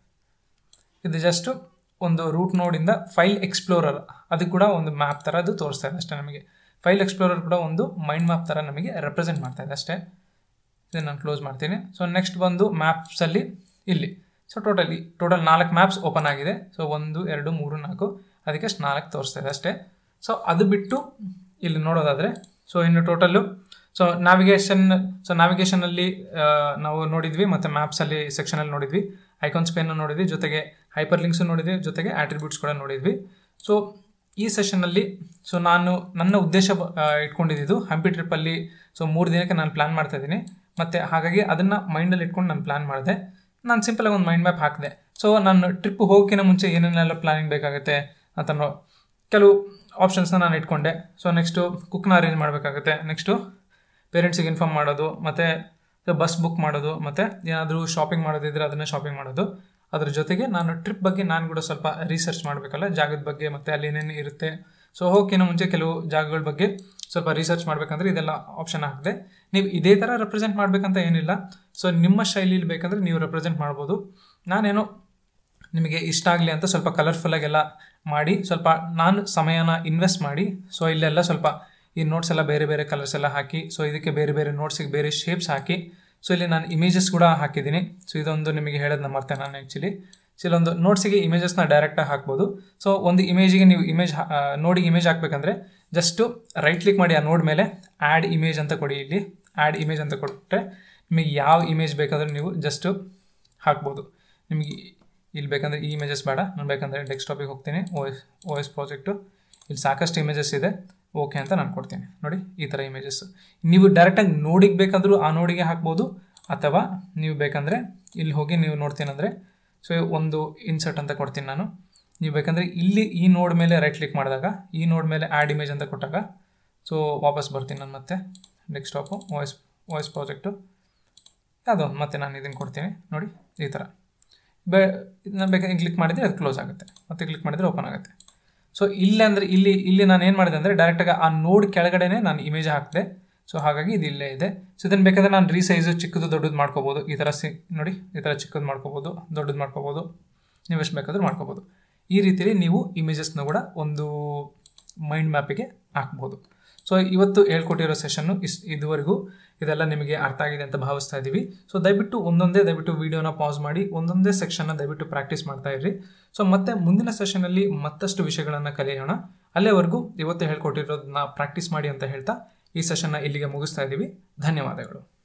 ಇದು ಜಸ್ಟ್ ಒಂದು ರೂಟ್ ನೋಡಿಂದ ಫೈಲ್ ಎಕ್ಸ್ಪ್ಲೋರರ್ ಅದು ಕೂಡ ಒಂದು ಮ್ಯಾಪ್ ಥರ ಅದು ತೋರಿಸ್ತಾ ಇದೆ ಅಷ್ಟೇ ನಮಗೆ ಫೈಲ್ ಎಕ್ಸ್ಪ್ಲೋರರ್ ಕೂಡ ಒಂದು ಮೈಂಡ್ ಮ್ಯಾಪ್ ಥರ ನಮಗೆ ರೆಪ್ರೆಸೆಂಟ್ ಮಾಡ್ತಾ ಇದೆ ಅಷ್ಟೇ ಇದನ್ನು ನಾನು ಕ್ಲೋಸ್ ಮಾಡ್ತೀನಿ ಸೊ ನೆಕ್ಸ್ಟ್ ಬಂದು ಮ್ಯಾಪ್ಸಲ್ಲಿ ಇಲ್ಲಿ ಸೊ ಟೋಟಲಿ ಟೋಟಲ್ ನಾಲ್ಕು ಮ್ಯಾಪ್ಸ್ ಓಪನ್ ಆಗಿದೆ ಸೊ ಒಂದು ಎರಡು ಮೂರು ನಾಲ್ಕು ಅದಕ್ಕೆ ಅಷ್ಟು ನಾಲ್ಕು ತೋರಿಸ್ತಾ ಇದೆ ಅಷ್ಟೇ ಸೊ ಅದು ಬಿಟ್ಟು ಇಲ್ಲಿ ನೋಡೋದಾದರೆ ಸೊ ಇನ್ನು ಟೋಟಲ್ಲು ಸೊ ನ್ಯಾವಿಗೇಷನ್ ಸೊ ನ್ಯಾವಿಗೇಷನಲ್ಲಿ ನಾವು ನೋಡಿದ್ವಿ ಮತ್ತು ಮ್ಯಾಪ್ಸಲ್ಲಿ ಸೆಕ್ಷನಲ್ಲಿ ನೋಡಿದ್ವಿ ಐಕಾನ್ಸ್ ಪೇನ ನೋಡಿದ್ವಿ ಜೊತೆಗೆ ಹೈಪರ್ ಲಿಂಕ್ಸು ನೋಡಿದ್ವಿ ಜೊತೆಗೆ ಆಟ್ರಿಬ್ಯೂಟ್ಸ್ ಕೂಡ ನೋಡಿದ್ವಿ ಸೊ ಈ ಸೆಷನ್ನಲ್ಲಿ ಸೊ ನಾನು ನನ್ನ ಉದ್ದೇಶ ಆ, ಇಟ್ಕೊಂಡಿದ್ದು ಹಂಪಿ ಟ್ರಿಪ್ಪಲ್ಲಿ ಸೊ ಮೂರು ದಿನಕ್ಕೆ ನಾನು ಪ್ಲ್ಯಾನ್ ಮಾಡ್ತಾ ಇದ್ದೀನಿ ಮತ್ತು ಹಾಗಾಗಿ ಅದನ್ನು ಮೈಂಡಲ್ಲಿ ಇಟ್ಕೊಂಡು ನಾನು ಪ್ಲ್ಯಾನ್ ಮಾಡಿದೆ ನಾನು ಸಿಂಪಲಾಗಿ ಒಂದು ಮೈಂಡ್ ಮ್ಯಾಪ್ ಹಾಕಿದೆ ಸೊ ನಾನು ಟ್ರಿಪ್ ಹೋಗೋಕ್ಕಿಂತ ಮುಂಚೆ ಏನೇನೆಲ್ಲ ಪ್ಲಾನಿಂಗ್ ಬೇಕಾಗುತ್ತೆ ಅಂತ ನೋ ಕೆಲವು ಆಪ್ಷನ್ಸ್ನ ನಾನು ಇಟ್ಕೊಂಡೆ ಸೊ ನೆಕ್ಸ್ಟು ಕುಕ್ನ ಅರೇಂಜ್ ಮಾಡಬೇಕಾಗುತ್ತೆ ನೆಕ್ಸ್ಟು ಪೇರೆಂಟ್ಸಿಗೆ ಇನ್ಫಾರ್ಮ್ ಮಾಡೋದು ಮತ್ತು ಬಸ್ ಬುಕ್ ಮಾಡೋದು ಮತ್ತು ಏನಾದರೂ ಶಾಪಿಂಗ್ ಮಾಡೋದಿದ್ರೆ ಅದನ್ನು ಶಾಪಿಂಗ್ ಮಾಡೋದು ಅದ್ರ ಜೊತೆಗೆ ನಾನು ಟ್ರಿಪ್ ಬಗ್ಗೆ ನಾನು ಕೂಡ ಸ್ವಲ್ಪ ರಿಸರ್ಚ್ ಮಾಡಬೇಕಲ್ಲ ಜಾಗದ ಬಗ್ಗೆ ಮತ್ತು ಅಲ್ಲಿ ಏನೇನು ಇರುತ್ತೆ ಸೊ ಹೋಗೋಕ್ಕಿಂತ ಮುಂಚೆ ಕೆಲವು ಜಾಗಗಳ ಬಗ್ಗೆ ಸ್ವಲ್ಪ ರಿಸರ್ಚ್ ಮಾಡಬೇಕಂದ್ರೆ ಇದೆಲ್ಲ ಆಪ್ಷನ್ ಹಾಕಿದೆ ನೀವು ಇದೇ ಥರ ರೆಪ್ರೆಸೆಂಟ್ ಮಾಡಬೇಕಂತ ಏನಿಲ್ಲ ಸೊ ನಿಮ್ಮ ಶೈಲಿಲಿ ಬೇಕಂದ್ರೆ ನೀವು ರೆಪ್ರೆಸೆಂಟ್ ಮಾಡ್ಬೋದು ನಾನೇನೋ ನಿಮಗೆ ಇಷ್ಟ ಆಗಲಿ ಅಂತ ಸ್ವಲ್ಪ ಕಲರ್ಫುಲ್ಲಾಗೆಲ್ಲ ಮಾಡಿ ಸ್ವಲ್ಪ ನಾನು ಸಮಯನ ಇನ್ವೆಸ್ಟ್ ಮಾಡಿ ಸೊ ಇಲ್ಲೆಲ್ಲ ಸ್ವಲ್ಪ ಈ ನೋಟ್ಸ್ ಎಲ್ಲ ಬೇರೆ ಬೇರೆ ಕಲರ್ಸ್ ಎಲ್ಲ ಹಾಕಿ ಸೊ ಇದಕ್ಕೆ ಬೇರೆ ಬೇರೆ ನೋಟ್ಸಿಗೆ ಬೇರೆ ಶೇಪ್ಸ್ ಹಾಕಿ ಸೊ ಇಲ್ಲಿ ನಾನು ಇಮೇಜಸ್ ಕೂಡ ಹಾಕಿದ್ದೀನಿ ಸೊ ಇದೊಂದು ನಿಮಗೆ ಹೇಳೋದನ್ನ ಮರ್ತೆ ನಾನು ಆ್ಯಕ್ಚುಲಿ ಸೊ ಇಲ್ಲೊಂದು ನೋಟ್ಸಿಗೆ ಇಮೇಜಸ್ನ ಡೈರೆಕ್ಟಾಗಿ ಹಾಕ್ಬೋದು ಸೊ ಒಂದು ಇಮೇಜಿಗೆ ನೀವು ಇಮೇಜ್ ನೋಡಿ ಇಮೇಜ್ ಹಾಕಬೇಕಂದ್ರೆ ಜಸ್ಟು ರೈಟ್ ಕ್ಲಿಕ್ ಮಾಡಿ ಆ ನೋಡ್ ಮೇಲೆ ಆ್ಯಡ್ ಇಮೇಜ್ ಅಂತ ಕೊಡಿ ಇಲ್ಲಿ ಆ್ಯಡ್ ಇಮೇಜ್ ಅಂತ ಕೊಟ್ಟರೆ ನಿಮಗೆ ಯಾವ ಇಮೇಜ್ ಬೇಕಾದರೂ ನೀವು ಜಸ್ಟು ಹಾಕ್ಬೋದು ನಿಮಗೆ ಇಲ್ಲಿ ಬೇಕಂದರೆ ಈ ಇಮೇಜಸ್ ಬೇಡ ನಾನು ಬೇಕಂದರೆ ಡೆಸ್ಕ್ಟಾಪಿಗೆ ಹೋಗ್ತೀನಿ O S O S project ಇಲ್ಲಿ ಸಾಕಷ್ಟು ಇಮೇಜಸ್ ಇದೆ ಓಕೆ ಅಂತ ನಾನು ಕೊಡ್ತೀನಿ ನೋಡಿ ಈ ಥರ ಇಮೇಜಸ್ ನೀವು ಡೈರೆಕ್ಟಾಗಿ ನೋಡಿಗೆ ಬೇಕಾದರೂ ಆ ನೋಡಿಗೆ ಹಾಕ್ಬೋದು ಅಥವಾ ನೀವು ಬೇಕಂದರೆ ಇಲ್ಲಿ ಹೋಗಿ ನೀವು ನೋಡ್ತೀನಂದರೆ ಸೊ ಒಂದು ಇನ್ಸರ್ಟ್ ಅಂತ ಕೊಡ್ತೀನಿ ನಾನು ನೀವು ಬೇಕಂದರೆ ಇಲ್ಲಿ ಈ ನೋಡ್ ಮೇಲೆ ರೈಟ್ ಕ್ಲಿಕ್ ಮಾಡಿದಾಗ ಈ ನೋಡ್ ಮೇಲೆ ಆ್ಯಡ್ ಇಮೇಜ್ ಅಂತ ಕೊಟ್ಟಾಗ ಸೊ ವಾಪಸ್ ಬರ್ತೀನಿ ನಾನು ಮತ್ತೆ desktop O S O S project ಯಾವುದೋ ಮತ್ತೆ ನಾನು ಇದನ್ನು ಕೊಡ್ತೀನಿ ನೋಡಿ ಈ ಥರ ಬೇ ನಾನು ಬೇಕಾಗಿ ಕ್ಲಿಕ್ ಮಾಡಿದರೆ ಅದು ಕ್ಲೋಸ್ ಆಗುತ್ತೆ ಮತ್ತೆ ಕ್ಲಿಕ್ ಮಾಡಿದರೆ ಓಪನ್ ಆಗುತ್ತೆ ಸೊ ಇಲ್ಲಿ ಅಂದರೆ ಇಲ್ಲಿ ಇಲ್ಲಿ ನಾನು ಏನು ಮಾಡಿದೆ ಅಂದರೆ ಡೈರೆಕ್ಟಾಗಿ ಆ ನೋಡ್ ಕೆಳಗಡೆನೆ ನಾನು ಇಮೇಜ್ ಹಾಕಿದೆ ಸೊ ಹಾಗಾಗಿ ಇದು ಇಲ್ಲೇ ಇದೆ ಸೊ ಇದನ್ನು ಬೇಕಾದ್ರೆ ನಾನು ರೀಸೈಸು ಚಿಕ್ಕದು ದೊಡ್ಡದು ಮಾಡ್ಕೋಬೋದು ಈ ಥರ ಸಿ ನೋಡಿ ಈ ಥರ ಚಿಕ್ಕದು ಮಾಡ್ಕೋಬೋದು ದೊಡ್ಡದು ಮಾಡ್ಕೋಬೋದು ನೀವು ಎಷ್ಟು ಬೇಕಾದರೂ ಮಾಡ್ಕೋಬೋದು ಈ ರೀತಿಯಲ್ಲಿ ನೀವು ಇಮೇಜಸ್ನ ಕೂಡ ಒಂದು ಮೈಂಡ್ ಮ್ಯಾಪಿಗೆ ಹಾಕ್ಬೋದು ಸೊ ಇವತ್ತು ಹೇಳ್ಕೊಟ್ಟಿರೋ ಸೆಷನ್ನು ಇಸ್ ಇದುವರೆಗೂ ಇದೆಲ್ಲ ನಿಮಗೆ ಅರ್ಥ ಆಗಿದೆ ಅಂತ ಭಾವಿಸ್ತಾ ಇದ್ದೀವಿ ಸೊ ದಯವಿಟ್ಟು ಒಂದೊಂದೇ ದಯವಿಟ್ಟು ವೀಡಿಯೋನ ಪಾಸ್ ಮಾಡಿ ಒಂದೊಂದೇ ಸೆಕ್ಷನ್ನ ದಯವಿಟ್ಟು ಪ್ರಾಕ್ಟೀಸ್ ಮಾಡ್ತಾ ಇರ್ರಿ ಸೊ ಮತ್ತೆ ಮುಂದಿನ ಸೆಷನಲ್ಲಿ ಮತ್ತಷ್ಟು ವಿಷಯಗಳನ್ನು ಕಲಿಯೋಣ ಅಲ್ಲೇವರೆಗೂ ಇವತ್ತು ಹೇಳ್ಕೊಟ್ಟಿರೋದನ್ನ ಪ್ರಾಕ್ಟೀಸ್ ಮಾಡಿ ಅಂತ ಹೇಳ್ತಾ ಈ ಸೆಷನ್ನ ಇಲ್ಲಿಗೆ ಮುಗಿಸ್ತಾ ಇದ್ದೀವಿ ಧನ್ಯವಾದಗಳು